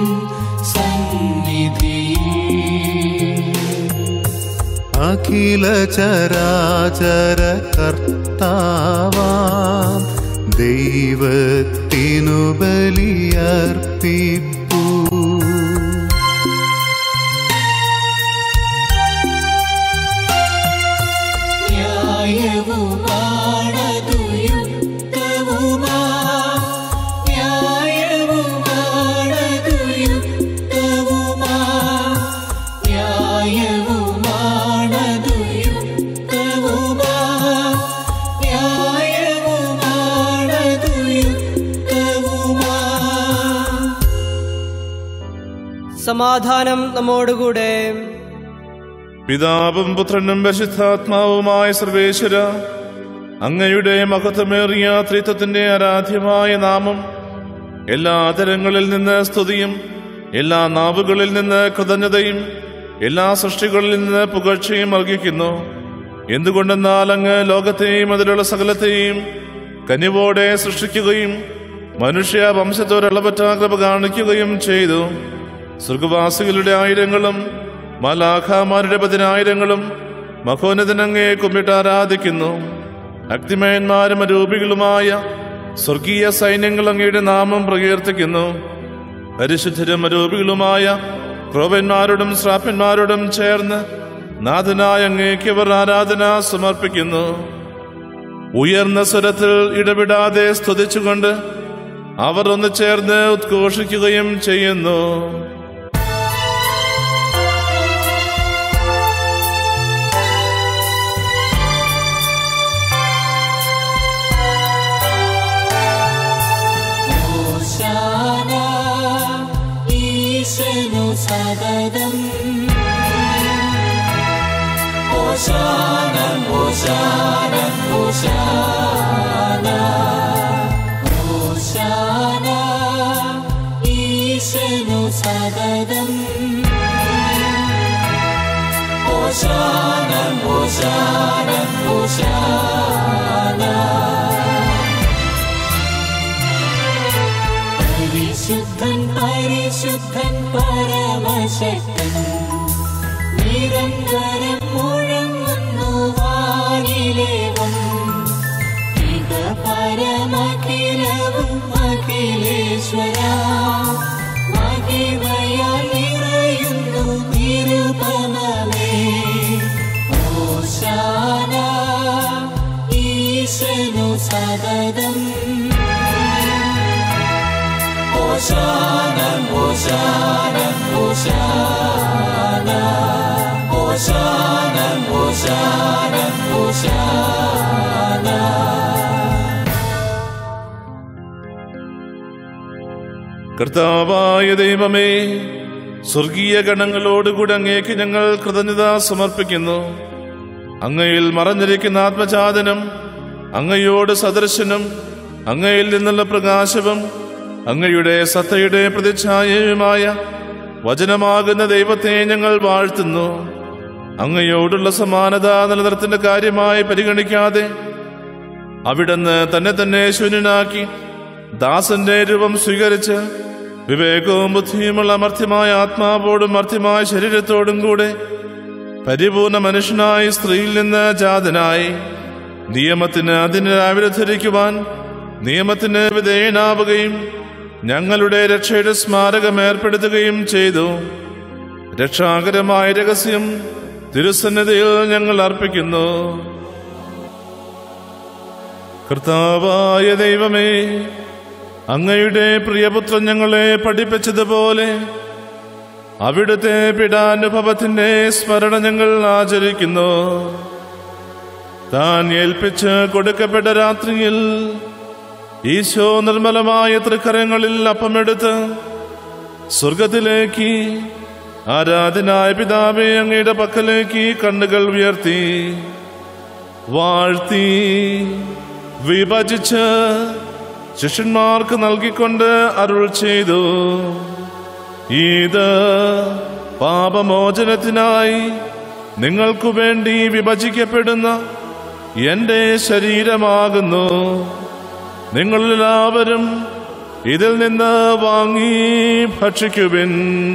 സന്നിധിയിൽ അഖില ചരാചര കർത്താവാം ദൈവത്തിനു ബലിയർപ്പിപ്പൂ ന്യായവുമാണതു യുക്തവുമാ ന്യായവുമാണതു യുക്തവുമാ ന്യായവുമാണതു യുക്തവുമാ ന്യായവുമാണതു യുക്തവുമാ സമാധാനം നമ്മോടുകൂടെ പിതാവും പുത്രനും പരിശുദ്ധാത്മാവുമായ സർവേശ്വര അങ്ങയുടെ മഹത്വമേറിയ ത്രിത്വത്തിന്റെ ആരാധ്യമായ നാമം എല്ലാ തരങ്ങളിൽ നിന്ന് സ്തുതിയും എല്ലാ നാവുകളിൽ നിന്ന് കൃതജ്ഞതയും എല്ലാ സൃഷ്ടികളിൽ നിന്ന് പുകഴ്ചയും അർഹിക്കുന്നു എന്തുകൊണ്ടെന്നാൽ അങ്ങ് ലോകത്തെയും അതിലുള്ള സകലത്തെയും കനിവോടെ സൃഷ്ടിക്കുകയും മനുഷ്യ വംശത്തോരളപറ്റ കൃപ കാണിക്കുകയും ചെയ്തു സ്വർഗവാസികളുടെ ആയിരങ്ങളും മാലാഖാമാരുടെ പതിനായിരങ്ങളും മഹോന്നതനങ്ങെ കുമ്പിട്ട് ആരാധിക്കുന്നു അഗ്നിമയന്മാരും അരൂപികളുമായ സ്വർഗീയ സൈന്യങ്ങൾ അങ്ങയുടെ നാമം പ്രകീർത്തിക്കുന്നു പരിശുദ്ധരും അരൂപികളുമായ ക്രോവന്മാരോടും ശ്രാപ്പന്മാരോടും ചേർന്ന് നാഥനായ അങ്ങേക്ക് അവർ ആരാധന സമർപ്പിക്കുന്നു ഉയർന്ന സ്വരത്തിൽ ഇടപെടാതെ സ്തുതിച്ചുകൊണ്ട് അവർ ഒന്ന് ചേർന്ന് ഉദ്ഘോഷിക്കുകയും ചെയ്യുന്നു Hosanna, സതതം ഓശാന ഓശാന ഓശാന ഓശാന ഈശനു സതതം ഓശാന ഓശാന ഓശാന പരിശുദ്ധൻ പരിശുദ്ധൻ പരമശക്തൻ നിരന്തരം മുഴങ്ങുന്നു വാനിലേവം ഇക പരമഖിലവും അഖിലേശ്വര മഹിമയാൽ നിറയുന്നു നിരുപമമേ ഓശാന ഈശനു സതതം ഓശാന ഓശാന ഓശാന ഓശാന ഓശാന ഓശാന കർത്താവായ ദൈവമേ സ്വർഗീയ ഗണങ്ങളോടുകൂടി അങ്ങേക്ക് ഞങ്ങൾ കൃതജ്ഞത സമർപ്പിക്കുന്നു അങ്ങയിൽ മറഞ്ഞിരിക്കുന്ന ആത്മജാതനും അങ്ങയോട് സദൃശനും അങ്ങയിൽ നിന്നുള്ള പ്രകാശവും അങ്ങയുടെ സത്തയുടെ പ്രതിച്ഛായയുമായ വചനമാകുന്ന ദൈവത്തെ ഞങ്ങൾ വാഴ്ത്തുന്നു അങ്ങയോടുള്ള സമാനത നിലനിർത്തേണ്ട കാര്യമായി പരിഗണിക്കാതെ അവിടുന്ന് തന്നെ തന്നെ ശൂന്യനാക്കി ദാസന്റെ രൂപം സ്വീകരിച്ച് വിവേകവും ബുദ്ധിയുമുള്ള മർത്യമായ ആത്മാവോടും മർത്യമായ ശരീരത്തോടും കൂടെ പരിപൂർണ മനുഷ്യനായി സ്ത്രീയിൽ നിന്ന് ജാതനായി നിയമത്തിന് അതിന് വിരുദ്ധരിക്കുവാൻ നിയമത്തിന് വിധേയനാവുകയും ഞങ്ങളുടെ രക്ഷയുടെ സ്മാരകം ഏർപ്പെടുത്തുകയും ചെയ്തു രക്ഷാകരമായ രഹസ്യം തിരുസന്നിധിയിൽ ഞങ്ങൾ അർപ്പിക്കുന്നു കർത്താവായ ദൈവമേ അങ്ങയുടെ പ്രിയപുത്രൻ ഞങ്ങളെ പഠിപ്പിച്ചതുപോലെ അവിടുത്തെ പിടാനുഭവത്തിന്റെ സ്മരണ ഞങ്ങൾ ആചരിക്കുന്നു താൻ ഏൽപ്പിച്ച് കൊടുക്കപ്പെട്ട രാത്രിയിൽ ഈശോ നിർമ്മലമായ തൃക്കരങ്ങളിൽ അപ്പമെടുത്ത് സ്വർഗത്തിലേക്ക് ആരാധനായ പിതാവെ അങ്ങയുടെ പക്കലേക്ക് കണ്ണുകൾ ഉയർത്തി വാഴ്ത്തി വിഭജിച്ച് ശിഷ്യന്മാർക്ക് നൽകിക്കൊണ്ട് അരുൾ ചെയ്തു ഇത് പാപമോചനത്തിനായി നിങ്ങൾക്കു വേണ്ടി വിഭജിക്കപ്പെടുന്ന എന്റെ ശരീരമാകുന്നു നിങ്ങളെല്ലാവരും ഇതിൽ നിന്ന് വാങ്ങി ഭക്ഷിക്കുവിൻ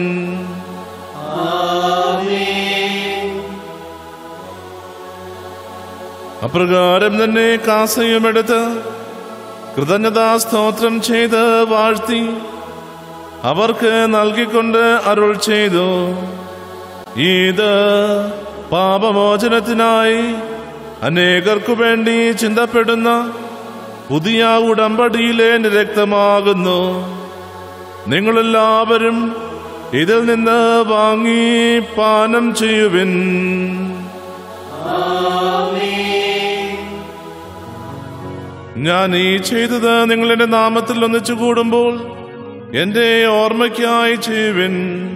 അപ്രകാരം തന്നെ കാസയുമെടുത്ത് കൃതജ്ഞതാ സ്തോത്രം ചെയ്ത് വാഴ്ത്തി അവർക്ക് നൽകിക്കൊണ്ട് അരുൾ ചെയ്തു ഇത് പാപമോചനത്തിനായി അനേകർക്കു വേണ്ടി ചിന്തപ്പെടുന്ന പുതിയ ഉടമ്പടിയിലെ എൻ്റെ രക്തമാകുന്നു നിങ്ങളെല്ലാവരും ഇതിൽ നിന്ന് വാങ്ങി പാനം ചെയ്യുവിൻ ഞാൻ ഈ ചെയ്തത് നിങ്ങളുടെ നാമത്തിൽ ഒന്നിച്ചു കൂടുമ്പോൾ എന്റെ ഓർമ്മയ്ക്കായി ചെയ്യുവിൻ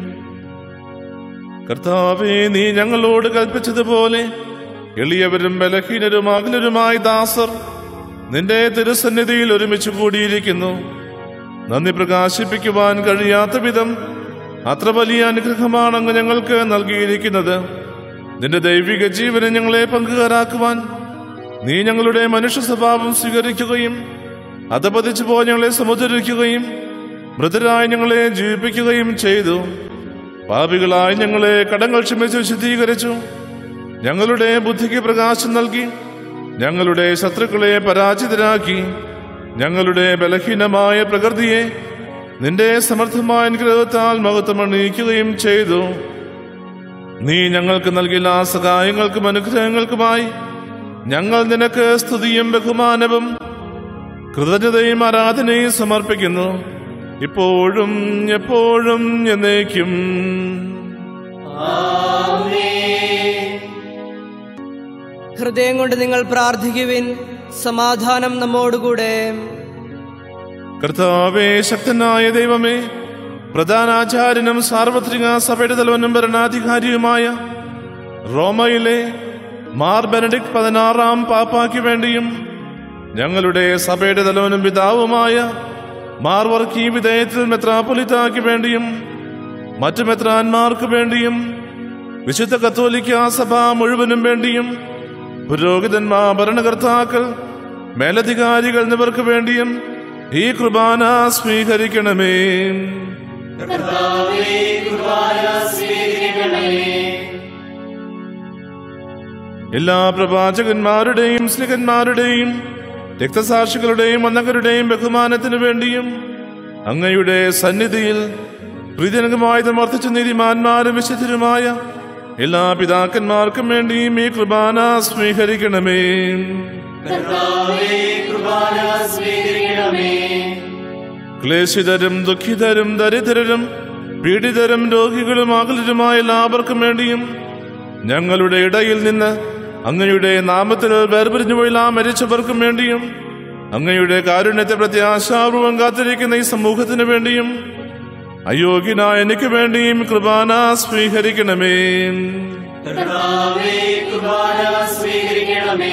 കർത്താവേ നീ ഞങ്ങളോട് കൽപ്പിച്ചതുപോലെ എളിയവരും ബലഹീനരും അകലരുമായ ദാസർ നിന്റെ തിരുസന്നിധിയിൽ ഒരുമിച്ച് കൂടിയിരിക്കുന്നു നന്ദി പ്രകാശിപ്പിക്കുവാൻ കഴിയാത്ത വിധം അത്ര വലിയ അനുഗ്രഹമാണ് അങ്ങ് ഞങ്ങൾക്ക് നൽകിയിരിക്കുന്നത് നിന്റെ ദൈവിക ജീവനെ ഞങ്ങളെ പങ്കുകാരാക്കുവാൻ നീ ഞങ്ങളുടെ മനുഷ്യ സ്വഭാവം സ്വീകരിക്കുകയും അധപതിച്ചു പോയി ഞങ്ങളെ സമുദ്രിക്കുകയും മൃതരായി ഞങ്ങളെ ജീവിപ്പിക്കുകയും ചെയ്തു പാപികളായി ഞങ്ങളെ കടങ്ങൾ ക്ഷമിച്ച് വിശദീകരിച്ചു ഞങ്ങളുടെ ബുദ്ധിക്ക് പ്രകാശം നൽകി ഞങ്ങളുടെ ശത്രുക്കളെ പരാജിതരാക്കി ഞങ്ങളുടെ ബലഹീനമായ പ്രകൃതിയെ നിന്റെ സമർത്ഥമായ അനുഗ്രഹത്താൽ മഹത്വമണിയിക്കുകയും ചെയ്തു നീ ഞങ്ങൾക്ക് നൽകിയ ആ സഹായങ്ങൾക്കും അനുഗ്രഹങ്ങൾക്കുമായി ഞങ്ങൾ നിനക്ക് സ്തുതിയും ബഹുമാനവും കൃതജ്ഞതയും ആരാധനയും സമർപ്പിക്കുന്നു ഇപ്പോഴും എപ്പോഴും എന്നേക്കും ഹൃദയം കൊണ്ട് നിങ്ങൾ പ്രാർത്ഥിക്കുവിൻ സമാധാനം നമ്മോടുകൂടെ കർത്താവേ ശക്തനായ ദൈവമേ പ്രധാനാചാര്യനും സാർവത്രിക സഭയുടെ തലവനും ഭരണാധികാരിയുമായ റോമയിലെ മാർ ബെനഡിക് പതിനാറാം പാപ്പായ്ക്ക് വേണ്ടിയും ഞങ്ങളുടെ സഭയുടെ തലവനും പിതാവുമായ മാർ വർക്കി വിധേയത്തിൽ മെത്രാപ്പൊലിത്താക്ക് വേണ്ടിയും മറ്റു മെത്രാന്മാർക്ക് വേണ്ടിയും വിശുദ്ധ കത്തോലിക്ക സഭ മുഴുവനും വേണ്ടിയും പുരോഹിതന്മാർ ഭരണകർത്താക്കൾ മേലധികാരികൾ എന്നിവർക്ക് വേണ്ടിയും ഈ കുർബാന സ്വീകരിക്കണമേ കർത്താവേ കുർബാന സ്വീകരിക്കണമേ എല്ലാ പ്രവാചകന്മാരുടെയും സ്ലിഹന്മാരുടെയും രക്തസാക്ഷികളുടെയും വന്നകരുടെയും ബഹുമാനത്തിനു വേണ്ടിയും അങ്ങയുടെ സന്നിധിയിൽ പ്രീതിനകമായി വർദ്ധിച്ച നീതിമാന്മാരും വിശുദ്ധരുമായ എല്ലാ പിതാക്കന്മാർക്കും വേണ്ടിയും ഈ കുർബാന സ്വീകരിക്കണമേ കർത്താവേ കുർബാന സ്വീകരിക്കണമേ ക്ലേശിതരും ദുഃഖിതരും ദരിദ്രരും പീഡിതരും രോഗികളും അകലരുമായ എല്ലാവർക്കും വേണ്ടിയും ഞങ്ങളുടെ ഇടയിൽ നിന്ന് അങ്ങയുടെ നാമത്തിൽ വേർപിരിഞ്ഞു പോയി ആ മരിച്ചവർക്കും വേണ്ടിയും അങ്ങയുടെ കാരുണ്യത്തെ പ്രത്യാശാപൂർവം കാത്തിരിക്കുന്ന ഈ സമൂഹത്തിന് വേണ്ടിയും അയോഗ്യനായ എനിക്ക് വേണ്ടിയും കൃപാന സ്വീകരിക്കണമേ കർത്താവേ കുർബാന സ്വീകരിക്കണമേ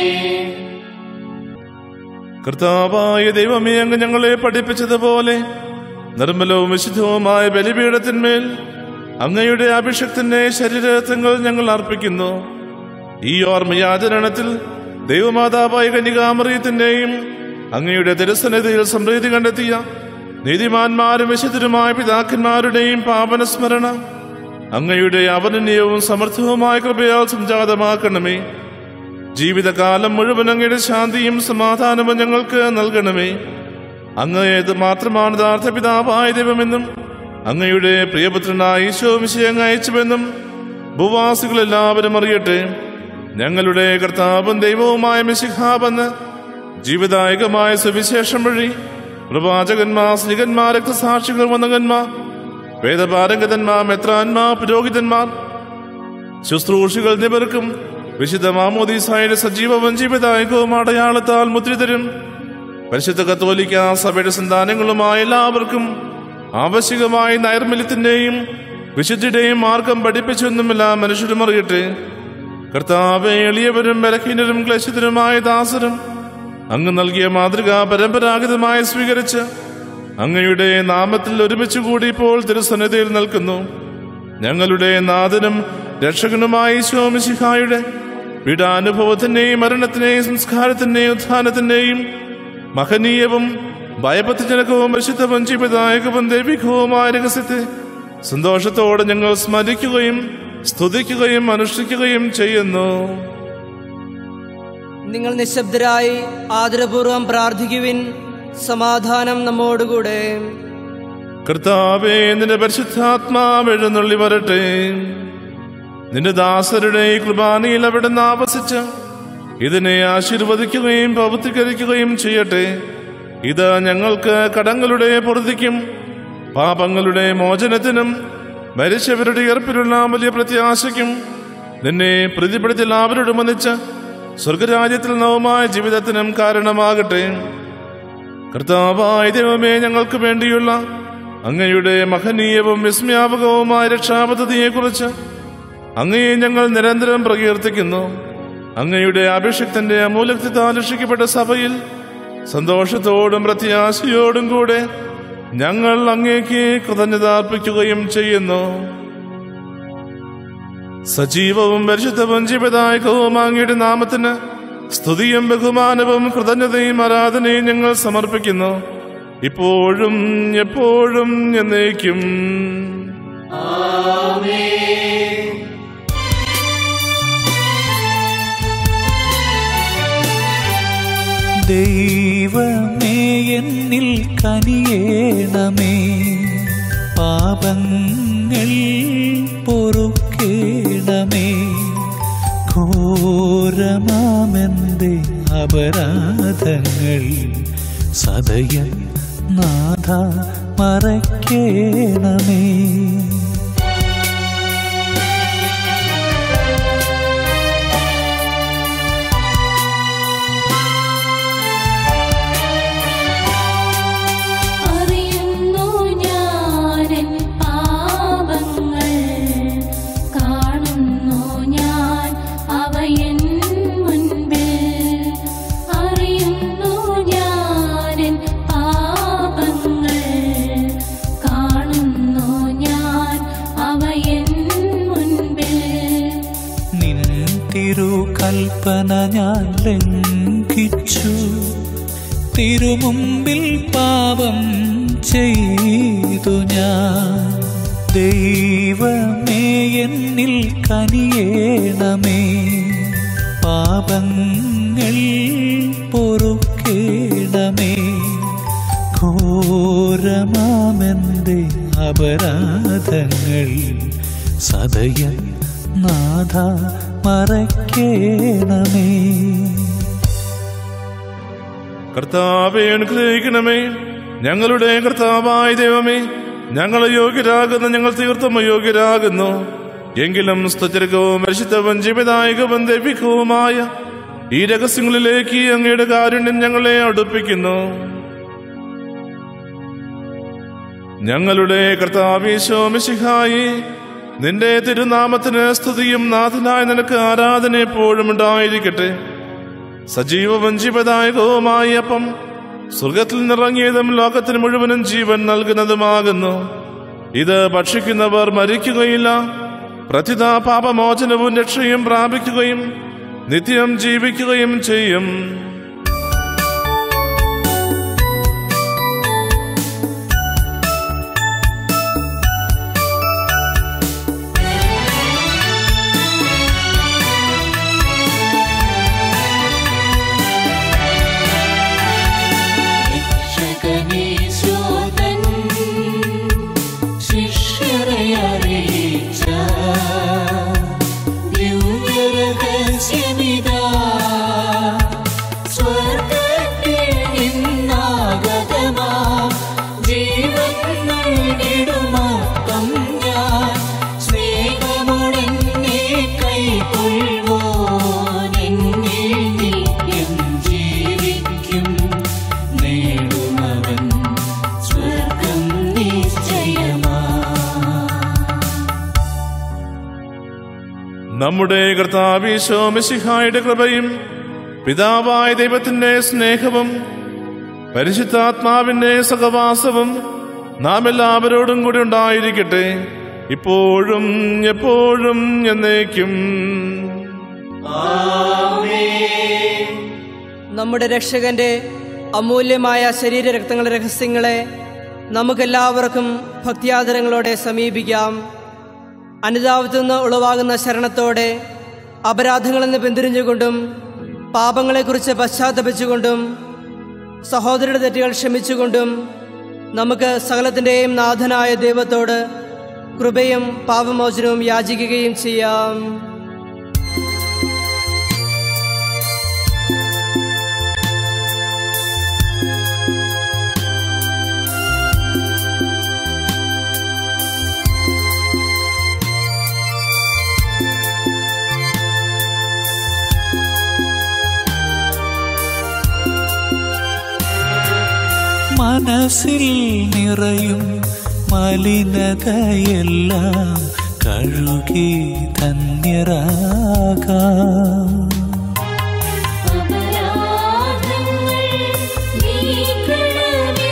കർത്താവായ ദൈവമേ അങ്ങ് ഞങ്ങളെ പഠിപ്പിച്ചതുപോലെ നിർമ്മലവും വിശുദ്ധവുമായ ബലിപീഠത്തിന്മേൽ അങ്ങയുടെ അഭിഷക്തന്റെ ശരീരത്വങ്ങൾ ഞങ്ങൾ അർപ്പിക്കുന്നു ഈ ഓർമ്മയാചരണത്തിൽ ദൈവമാതാവായ കന്യകാമറിയത്തിന്റെയും അങ്ങയുടെ തിരുസന്നിധിയിൽ സമൃദ്ധി കണ്ടെത്തിയ നീതിമാന്മാരും വിശുദ്ധരുമായ പിതാക്കന്മാരുടെയും പാവനസ്മരണ അങ്ങയുടെ അവനന്യവും സമർത്ഥവുമായ കൃപയാൽ സംജാതമാക്കണമേ ജീവിതകാലം മുഴുവൻ അങ്ങയുടെ ശാന്തിയും സമാധാനവും ഞങ്ങൾക്ക് നൽകണമേ അങ്ങ് ഏത് മാത്രമാണ് യഥാർത്ഥ പിതാവായ ദൈവമെന്നും അങ്ങയുടെ പ്രിയപുത്രനായ ഈശോ വിഷയം അയച്ചുവെന്നും ഭൂവാസികൾ എല്ലാവരും അറിയട്ടെ ഞങ്ങളുടെ കർത്താവും ദൈവവുമായ മിശിഹാബെന്ന് ജീവദായകമായ സുവിശേഷം വഴി പ്രവാചകന്മാർ സ്ലികന്മാർ രക്തസാക്ഷികൾ വന്നകന്മാർ വേദപാരംഗതന്മാർ മെത്രാന്മാർ പുരോഹിതന്മാർ ശുശ്രൂഷികൾ നിവർക്കും വിശുദ്ധ മാമോദീസായുടെ സജീവവും ജീവദായകവും അടയാളത്താൽ മുദ്രിതരും പരിശുദ്ധ കത്തോലിക്ക സഭയുടെ സന്താനങ്ങളുമായ എല്ലാവർക്കും ആവശ്യകമായ നൈർമല്യത്തിന്റെയും വിശുദ്ധിയുടെയും മാർഗം പഠിപ്പിച്ചെന്നും എല്ലാ മനുഷ്യരും അറിയട്ടെ കർത്താവെ എളിയവരും ബലഹീനരും ക്ലേശിതരുമായ ദാസരും അങ്ങ് നൽകിയ മാതൃക പരമ്പരാഗതമായി സ്വീകരിച്ച് അങ്ങയുടെ നാമത്തിൽ ഒരുമിച്ച് കൂടി ഇപ്പോൾ തിരുസന്നിധിയിൽ നിൽക്കുന്നു ഞങ്ങളുടെ നാഥനും രക്ഷകനുമായ ശോമിശിഹായുടെ പീഡാനുഭവത്തിന്റെയും മരണത്തിന്റെയും സംസ്കാരത്തിന്റെയും ഉത്ഥാനത്തിന്റെയും മഹനീയവും ഭയപത്തിജനകവും വിശുദ്ധവും ജീവദായകവും ദൈവികവുമായ രഹസ്യത്തെ സന്തോഷത്തോടെ ഞങ്ങൾ സ്മരിക്കുകയും സ്തുതിക്കുകയും അനുഷ്ഠിക്കുകയും ചെയ്യുന്നു നിങ്ങൾ നിശബ്ദരായി ആദരപൂർവം പ്രാർത്ഥിക്കുവിൻ സമാധാനം നമ്മോടുകൂടെ കർത്താവേ നിന്റെ പരിശുദ്ധാത്മാവ് എഴുന്നള്ളി വരട്ടെ നിന്റെ ദാസരുടെ ഈ കുർബാനയിൽ അവിടുന്ന് ആവസിച്ച് ഇതിനെ ആശീർവദിക്കുകയും പ്രവർത്തിക്കരിക്കുകയും ചെയ്യട്ടെ ഇത് ഞങ്ങൾക്ക് കടങ്ങളുടെ പൊറുതിക്കും പാപങ്ങളുടെ മോചനത്തിനും മരിച്ചവരുടെ ഏർപ്പിലുള്ള വലിയ പ്രത്യാശയ്ക്കും നിന്നെ പ്രതിപ്പെടുത്തി എല്ലാവരോടും ഒന്നിച്ച് സ്വർഗരാജ്യത്തിൽ നവമായ ജീവിതത്തിനും കാരണമാകട്ടെ കർത്താവായ ദൈവമേ ഞങ്ങൾക്ക് വേണ്ടിയുള്ള അങ്ങയുടെ മഹനീയവും വിസ്മയാപകവുമായ രക്ഷാപദ്ധതിയെക്കുറിച്ച് അങ്ങയെ ഞങ്ങൾ നിരന്തരം പ്രകീർത്തിക്കുന്നു അങ്ങയുടെ അഭിഷിക്തന്റെ അമൂല്യത്താൽ രക്ഷിക്കപ്പെട്ട സഭയിൽ സന്തോഷത്തോടും പ്രത്യാശയോടും കൂടെ ഞങ്ങൾ അങ്ങേക്ക് കൃതജ്ഞത അർപ്പിക്കുകയും ചെയ്യുന്നു സജീവവും പരിശുദ്ധവും ജീവദായകവും അങ്ങയുടെ നാമത്തിന് സ്തുതിയും ബഹുമാനവും കൃതജ്ഞതയും ആരാധനയും ഞങ്ങൾ സമർപ്പിക്കുന്നു ഇപ്പോഴും എപ്പോഴും എന്നേക്കും ദൈവമേ എന്നിൽ കനിയേണമേ പാപങ്ങൾ പൊറുക്കേണമേ ഘോരമാമെന്റെ അപരാധങ്ങൾ സദയൻ നാഥ മറയ്ക്കേണമേ അറിയുന്നു ഞാനൻ തിരുകൽപ്പന ഞാൻ ലംഘിച്ചു തിരുമുമ്പിൽ പാപം ചെയ്തു ഞാൻ ദൈവമേ എന്നിൽ കനിയേണമേ പാപങ്ങൾ പൊറുക്കേണമേ ഘോരമാമെന്റെ അപരാധങ്ങൾ സദയൻ നാഥ മറയ്ക്കേണമേ കർത്താവെ അനുഗ്രഹിക്കണമേ ഞങ്ങളുടെ കർത്താവായ ദൈവമേ ഞങ്ങൾ യോഗ്യരാകുന്ന ഞങ്ങൾ തീർത്തും അയോഗ്യരാകുന്നു എങ്കിലും സ്തുചരികവും പരിശുദ്ധവും ജീവിതായകവും ദൈവികവുമായ ഈ രഹസ്യങ്ങളിലേക്ക് അങ്ങയുടെ കാരുണ്യം ഞങ്ങളെ അടുപ്പിക്കുന്നു ഞങ്ങളുടെ കർത്താവീശോ മിശിഹായി നിന്റെ തിരുനാമത്തിന് സ്തുതിയും നാഥനായ നിനക്ക് ആരാധന എപ്പോഴും ഉണ്ടായിരിക്കട്ടെ സജീവവും ജീവദായകവുമായ അപ്പം സ്വർഗത്തിൽ നിറങ്ങിയതും ലോകത്തിന് മുഴുവനും ജീവൻ നൽകുന്നതുമാകുന്നു ഇത് ഭക്ഷിക്കുന്നവർ മരിക്കുകയില്ല പ്രതിത പാപമോചനവും രക്ഷയും പ്രാപിക്കുകയും നിത്യം ജീവിക്കുകയും ചെയ്യും രക്ഷകനീശോതൻ ശിഷ്യരെ അറിയിച്ച ദിവ്യരഹസ്യമിതാ സ്വർഗ്ഗത്തിൽ നിന്നാഗതമാം ജീവൻ നൽകിടുമപ്പം ഞാൻ സ്നേഹമുടനെ കൈക്കൊള്ളുവോൻ എന്നിൽ നിത്യം ജീവിക്കും നേടുമവൻ സ്വർഗം നിശ്ചയമാ നമ്മുടെ കർത്താവീശോ മിശിഹായുടെ കൃപയും പിതാവായ ദൈവത്തിന്റെ സ്നേഹവും പരിശുദ്ധാത്മാവിന്റെ സഹവാസവും നാം എല്ലാവരോടും കൂടി ഉണ്ടായിരിക്കട്ടെ ഇപ്പോഴും എപ്പോഴും എന്നേക്കും നമ്മുടെ രക്ഷകന്റെ അമൂല്യമായ ശരീരരക്തങ്ങളുടെ രഹസ്യങ്ങളെ നമുക്കെല്ലാവർക്കും ഭക്തിയാദരങ്ങളോടെ സമീപിക്കാം അനുതാപത്തു നിന്ന് ഉളവാകുന്ന ശരണത്തോടെ അപരാധങ്ങളിൽ നിന്ന് പിന്തിരിഞ്ഞുകൊണ്ടും പാപങ്ങളെക്കുറിച്ച് പശ്ചാത്തപിച്ചുകൊണ്ടും സഹോദരരുടെ തെറ്റുകൾ ക്ഷമിച്ചുകൊണ്ടും നമുക്ക് സകലത്തിൻ്റെയും നാഥനായ ദൈവത്തോട് കൃപയും പാപമോചനവും യാചിക്കുകയും ചെയ്യാം മനസ്സിൽ നിറയും മലിനതയെല്ലാം കഴുകി ധന്യരാകാം അപരാധങ്ങൾ നീക്കണമേ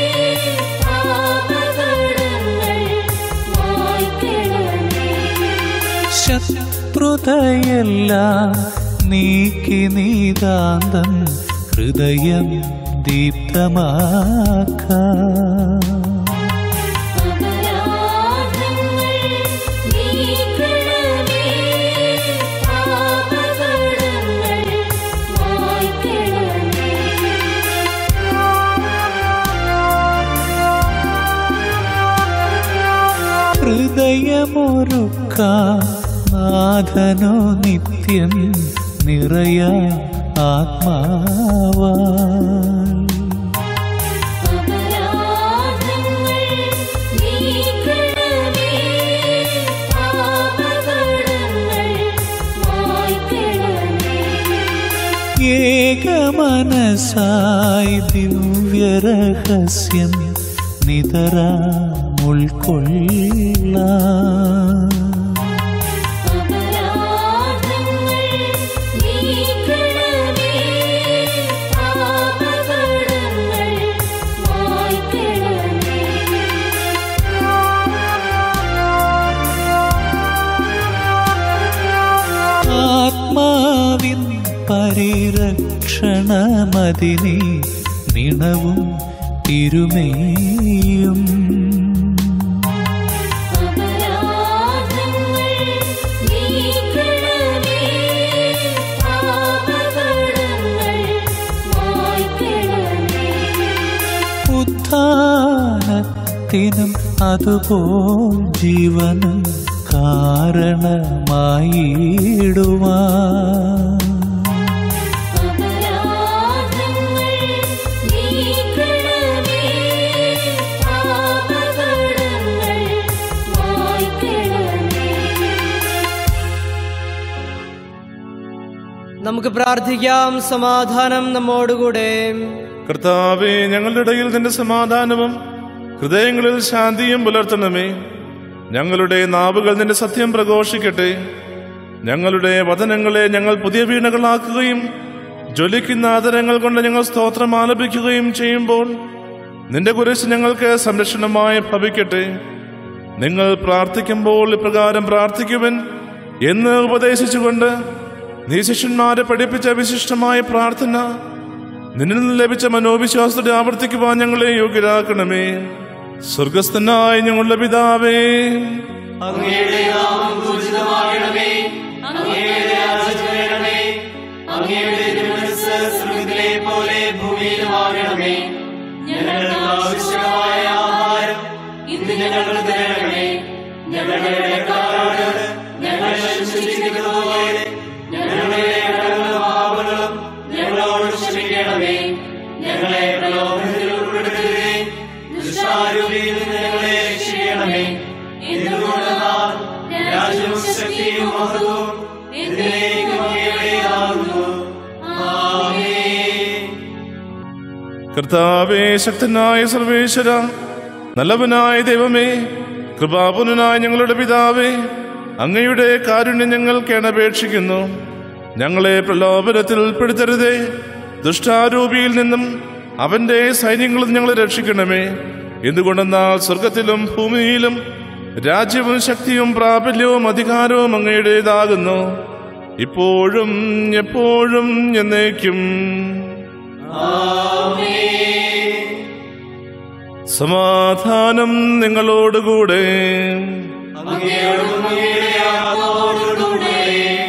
പാപകടങ്ങൾ മായ്ക്കണമേ ശത്രുതയെല്ലാം നീക്കി നീതാന്തം ഹൃദയം ദീപ്തമാക്കാം അപരാധങ്ങൾ നീക്കണമേ പാപകടങ്ങൾ മായ്ക്കണമേ ഹൃദയമൊരുക്കാം നാഥനോ നിത്യം നിറയ ആത്മാവാ അപരാധങ്ങൾ നീക്കണമേ പാപകടങ്ങൾ മായ്ക്കണമേ ഏകമനസായി ദിവ്യരഹസ്യം നിതര ഉൾക്കൊള്ള അപരാധങ്ങൾ നീക്കണമേ പാപകടങ്ങൾ മായ്ക്കണമേ ആത്മാ പരിരക്ഷണമതിനി നിണവും തിരുമേയും അപരാധങ്ങൾ നീക്കണമേ പാപകടങ്ങൾ മായ്ക്കണമേ ഉത്ഥാനത്തിനും അതുപോൽ ജീവനും കാരണമായിടുവാൻ അപരാധങ്ങൾ നീക്കണമേ പാപകടങ്ങൾ മായ്ക്കണമേ നമുക്ക് പ്രാർത്ഥിക്കാം സമാധാനം നമ്മോടുകൂടെ കർത്താവെ ഞങ്ങളുടെ ഇടയിൽ നിന്റെ സമാധാനവും ഹൃദയങ്ങളിൽ ശാന്തിയും പുലർത്തണമേ ഞങ്ങളുടെ നാവുകൾ നിന്റെ സത്യം പ്രഘോഷിക്കട്ടെ ഞങ്ങളുടെ വചനങ്ങളെ ഞങ്ങൾ പുതിയ വീണകളാക്കുകയും ജ്വലിക്കുന്ന ആദരങ്ങൾ കൊണ്ട് ഞങ്ങൾ സ്തോത്രം ആലപിക്കുകയും ചെയ്യുമ്പോൾ നിന്റെ കുരിശ് ഞങ്ങൾക്ക് സംരക്ഷണമായി ഭവിക്കട്ടെ നിങ്ങൾ പ്രാർത്ഥിക്കുമ്പോൾ ഇപ്രകാരം പ്രാർത്ഥിക്കുവൻ എന്ന് ഉപദേശിച്ചുകൊണ്ട് നീ ശിഷ്യന്മാരെ പഠിപ്പിച്ച വിശിഷ്ടമായ പ്രാർത്ഥന നിന്നിൽ നിന്ന് ലഭിച്ച മനോവിശ്വാസത്തെ ആവർത്തിക്കുവാൻ ഞങ്ങളെ യോഗ്യരാക്കണമേ സ്വർഗസ്ഥനായ ഞങ്ങളുടെ പിതാവേ അങ്ങയുടെ നാമം പൂജിതമാകണമേ അങ്ങയുടെ രാജ്യം വേണമേ അങ്ങയുടെ തിരുമനസ് സ്വർഗത്തിലെ പോലെ ഭൂമിയിലുമാകണമേ ഞങ്ങൾക്ക് ആവശ്യമായ ആഹാരം ഇന്ന് ഞങ്ങൾക്ക് തരണമേ ഞങ്ങളുടെ ഇടക്കാരോട് ഞങ്ങൾ ക്ഷമിച്ചിരിക്കുന്നത് പോലെ ഞങ്ങളുടെ കടങ്ങളും പാപങ്ങളും ഞങ്ങളോട് ക്ഷമിക്കണമേ ഞങ്ങളെ പ്രലോഭനത്തിൽ ഉൾപ്പെടുത്തരുതേ ദുഷ്ടാരൂപിയിൽ നിന്ന് ഞങ്ങളെ രക്ഷിക്കണമേ എന്തുകൊണ്ടെന്നാൽ രാജ്യവും ശക്തിയും മഹത്വവും എന്നേക്കും അങ്ങയുടേതാകുന്നു ആമേൻ കർത്താവേ ശക്തനായ സർവേശ്വര നല്ലവനായ ദൈവമേ കൃപാപുനനായ ഞങ്ങളുടെ പിതാവേ അങ്ങയുടെ കാരുണ്യം ഞങ്ങൾ കേണപേക്ഷിക്കുന്നു ഞങ്ങളെ പ്രലോഭനത്തിൽ ഉൾപ്പെടുത്തരുതേ ദുഷ്ടാരൂപിയിൽ നിന്നും അവന്റെ സൈന്യങ്ങളിൽ ഞങ്ങളെ രക്ഷിക്കണമേ എന്തുകൊണ്ടെന്നാൽ സ്വർഗത്തിലും ഭൂമിയിലും രാജ്യവും ശക്തിയും പ്രാബല്യവും അധികാരവും അങ്ങയുടേതാകുന്നു ഇപ്പോഴും എപ്പോഴും എന്നേക്കും സമാധാനം നിങ്ങളോടുകൂടെ അങ്ങയോടും അങ്ങയുടെ ആത്മാവോടുകൂടെ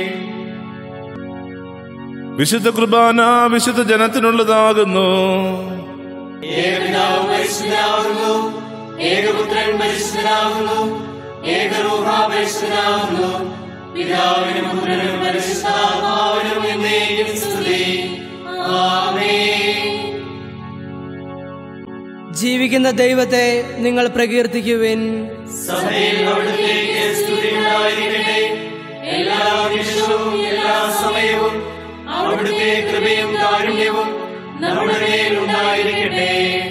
വിശുദ്ധ കുർബാന വിശുദ്ധ ജനത്തിനുള്ളതാകുന്നു ഏകപിതാവ് പരിശുദ്ധനാകുന്നു ഏകപുത്രൻ പരിശുദ്ധനാകുന്നു ഏകരൂഹ പരിശുദ്ധനാകുന്നു പിതാവിനും പുത്രനും പരിശുദ്ധാത്മാവിനും എന്നേക്കും സ്തുതി ആമേൻ ജീവിക്കുന്ന ദൈവത്തെ നിങ്ങൾ പ്രകീർത്തിക്കുവിൻ സഭയിൽ അവിടുത്തേക്ക് സ്തുതി ഉണ്ടായിരിക്കട്ടെ എല്ലാ നിമിഷവും എല്ലാ സമയവും അവിടുത്തെ കൃപയും കാരുണ്യവും നമ്മുടെ മേൽ ഉണ്ടായിരിക്കട്ടെ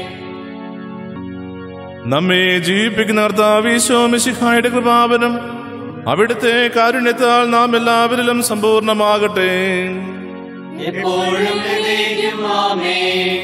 നമ്മെ ജീവിപ്പിക്കുന്ന കർത്താവീശോമിശിഹായുടെ കൃപാവനം അവിടുത്തെ കാരുണ്യത്താൽ നാം എല്ലാവരിലും സമ്പൂർണമാകട്ടെ എപ്പോഴും എന്നേക്കും ആമേൻ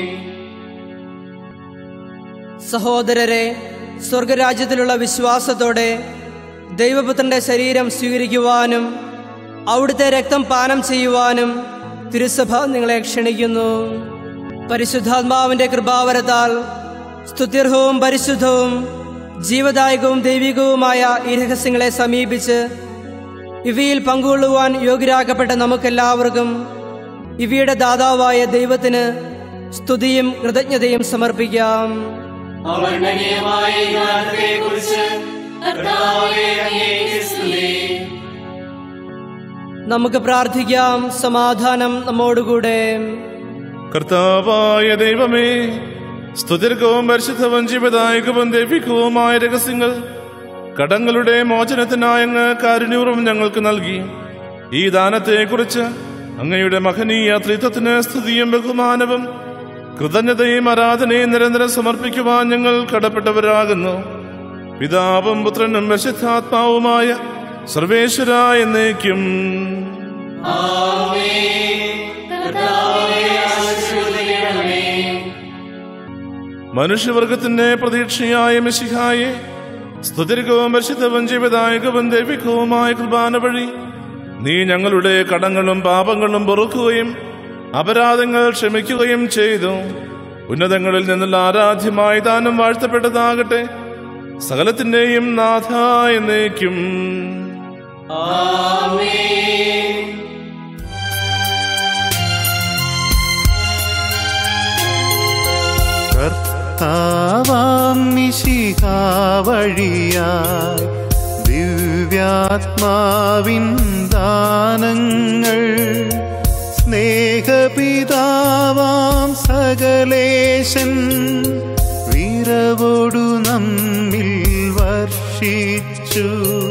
സഹോദരരെ സ്വർഗരാജ്യത്തിലുള്ള വിശ്വാസത്തോടെ ദൈവപുത്രന്റെ ശരീരം സ്വീകരിക്കുവാനും അവിടുത്തെ രക്തം പാനം ചെയ്യുവാനും തിരുസഭ നിങ്ങളെ ക്ഷണിക്കുന്നു പരിശുദ്ധാത്മാവിന്റെ കൃപാവരത്താൽ സ്തുത്യർഹവും പരിശുദ്ധവും ജീവദായകവും ദൈവികവുമായ ഈ രഹസ്യങ്ങളെ സമീപിച്ച് ഇവയിൽ പങ്കുകൊള്ളുവാൻ യോഗ്യരാക്കപ്പെട്ട നമുക്കെല്ലാവർക്കും ഇവയുടെ ദാതാവായ ദൈവത്തിന് സ്തുതിയും കൃതജ്ഞതയും സമർപ്പിക്കാം അവർണ്ണനീയമായ ജ്ഞാനത്തെ കുറിച്ച് കർത്താവേ അങ്ങേക്ക് സ്തുതി നമുക്ക് പ്രാർത്ഥിക്കാം സമാധാനം നമ്മോടുകൂടെ കർത്താവായ ദൈവമേ സ്തുതിർക്കവും പരിശുദ്ധവും ജീവദായകവും ദൈവികവുമായ രഹസ്യങ്ങൾ കടങ്ങളുടെ മോചനത്തിനായി അങ്ങ് കാരുണ്യപൂർവ്വം ഞങ്ങൾക്ക് നൽകി ഈ ദാനത്തെക്കുറിച്ച് അങ്ങയുടെ മഹനീയ ത്രിത്വത്തിന് സ്തുതിയും ബഹുമാനവും കൃതജ്ഞതയും ആരാധനയും നിരന്തരം സമർപ്പിക്കുവാൻ ഞങ്ങൾ കടപ്പെട്ടവരാകുന്നു പിതാവും പുത്രനും വിശുദ്ധാത്മാവുമായ സർവേശ്വര എന്നേക്കും മനുഷ്യവർഗത്തിന്റെ പ്രതീക്ഷയായ മെസ്സിഹായെ സ്തുതിർഗവും പരിശുദ്ധവും ജീവദായകവും ദൈവികവുമായ കുർബാന വഴി നീ ഞങ്ങളുടെ കടങ്ങളും പാപങ്ങളും പൊറുക്കുകയും അപരാധങ്ങൾ ക്ഷമിക്കുകയും ചെയ്തു ഉന്നതങ്ങളിൽ നിന്നുള്ള ആരാധ്യമായ ദാനം വാഴ്ത്തപ്പെട്ടതാകട്ടെ സകലത്തിന്റെയും നാഥ എന്നേക്കും ആമേൻ കർത്താവാം നിശിഹാവഴിയായി ദിവ്യാത്മാവിൻ ദാനങ്ങൾ സ്നേഹപിതാവാം സകലേശൻ വീരവോടു നമ്മിൽ വർഷിച്ചു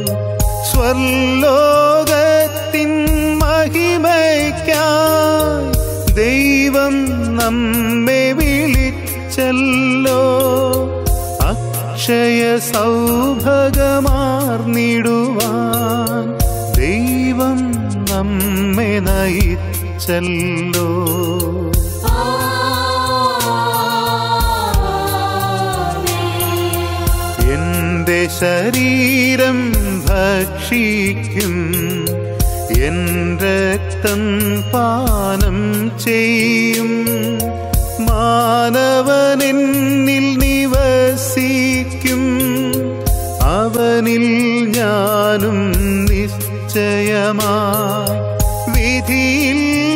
സ്വർലോകത്തിൻ മഹിമയ്ക്കായി ദൈവം നമ്മെ വിളിച്ചല്ലോ അക്ഷയ സൗഭഗമാർന്നിടുവാൻ ദൈവം നമ്മെ നയിച്ചല്ലോ എന്റെ ശരീരം ഭക്ഷിക്കും എൻ രക്തം പാനം ചെയ്യും മാനവനെന്നിൽ നിവസിക്കും അവനിൽ ഞാനും നിശ്ചയമായി വിധിയിൽ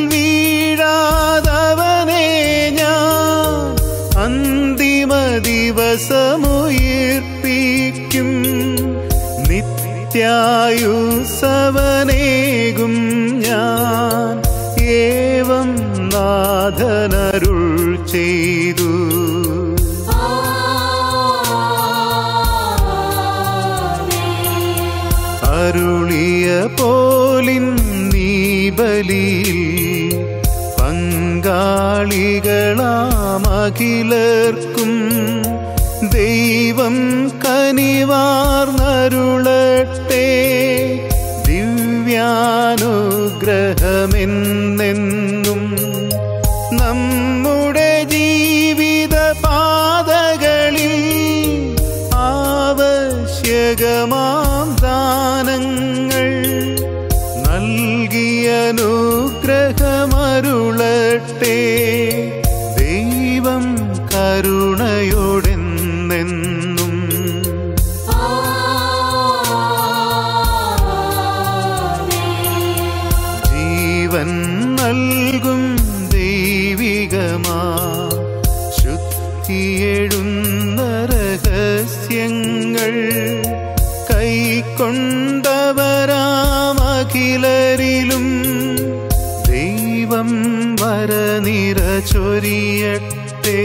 വീഴാതവനെ ഞാൻ അന്തിമ ദിവസമുയിർപ്പിക്കും നിത്യായുസവനേകും ഞാൻ ഏവം നാഥനരുൾ ചെയ്തു അരുളിയ പോലിൻ നീ ബലിയിൽ പങ്കാളികളാമഖിലർക്കും ദൈവം കനിവാർന്നരുളട്ടെ ദിവ്യാനുഗ്രഹമെന്നെന്നും നമ്മുടെ ജീവിത പാതകളിൽ ആവശ്യകമാം ദാനങ്ങൾ നൽകിയനുഗ്രഹമരുളട്ടെ ദൈവം കരുണയോടെന്നെന്നും ജീവൻ നൽകും ദൈവികമാ ശുദ്ധിയെഴുന്ന രഹസ്യങ്ങൾ കൈക്കൊണ്ടവരാമഖിലരിലും ദൈവം വരനിര ചൊരിയട്ടെ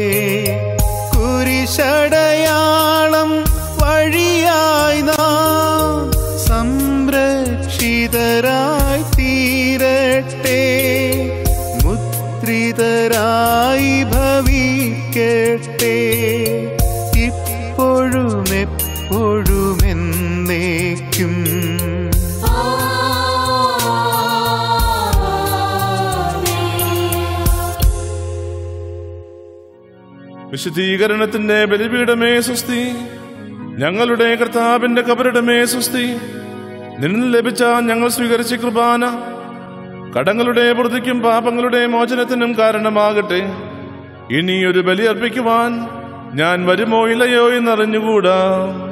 കുരിശടയാളം വഴിയായി നാം സംരക്ഷിതരായി തീരട്ടെ മുദ്രിതരായി ഭവിക്കട്ടെ ഇപ്പോഴും എപ്പോഴും എന്നേക്കും വിശുദ്ധീകരണത്തിന്റെ ബലിപീഠമേ സുസ്തി ഞങ്ങളുടെ കർത്താവിന്റെ കബറിടമേ സുസ്തി നിന്നിൽ ലഭിച്ച ഞങ്ങൾ സ്വീകരിച്ച കൃപാന കടങ്ങളുടെ പ്രതിക്കും പാപങ്ങളുടെ മോചനത്തിനും കാരണമാകട്ടെ ഇനി ഒരു ബലി അർപ്പിക്കുവാൻ ഞാൻ വരുമോ ഇല്ലയോ എന്നറിഞ്ഞുകൂടാ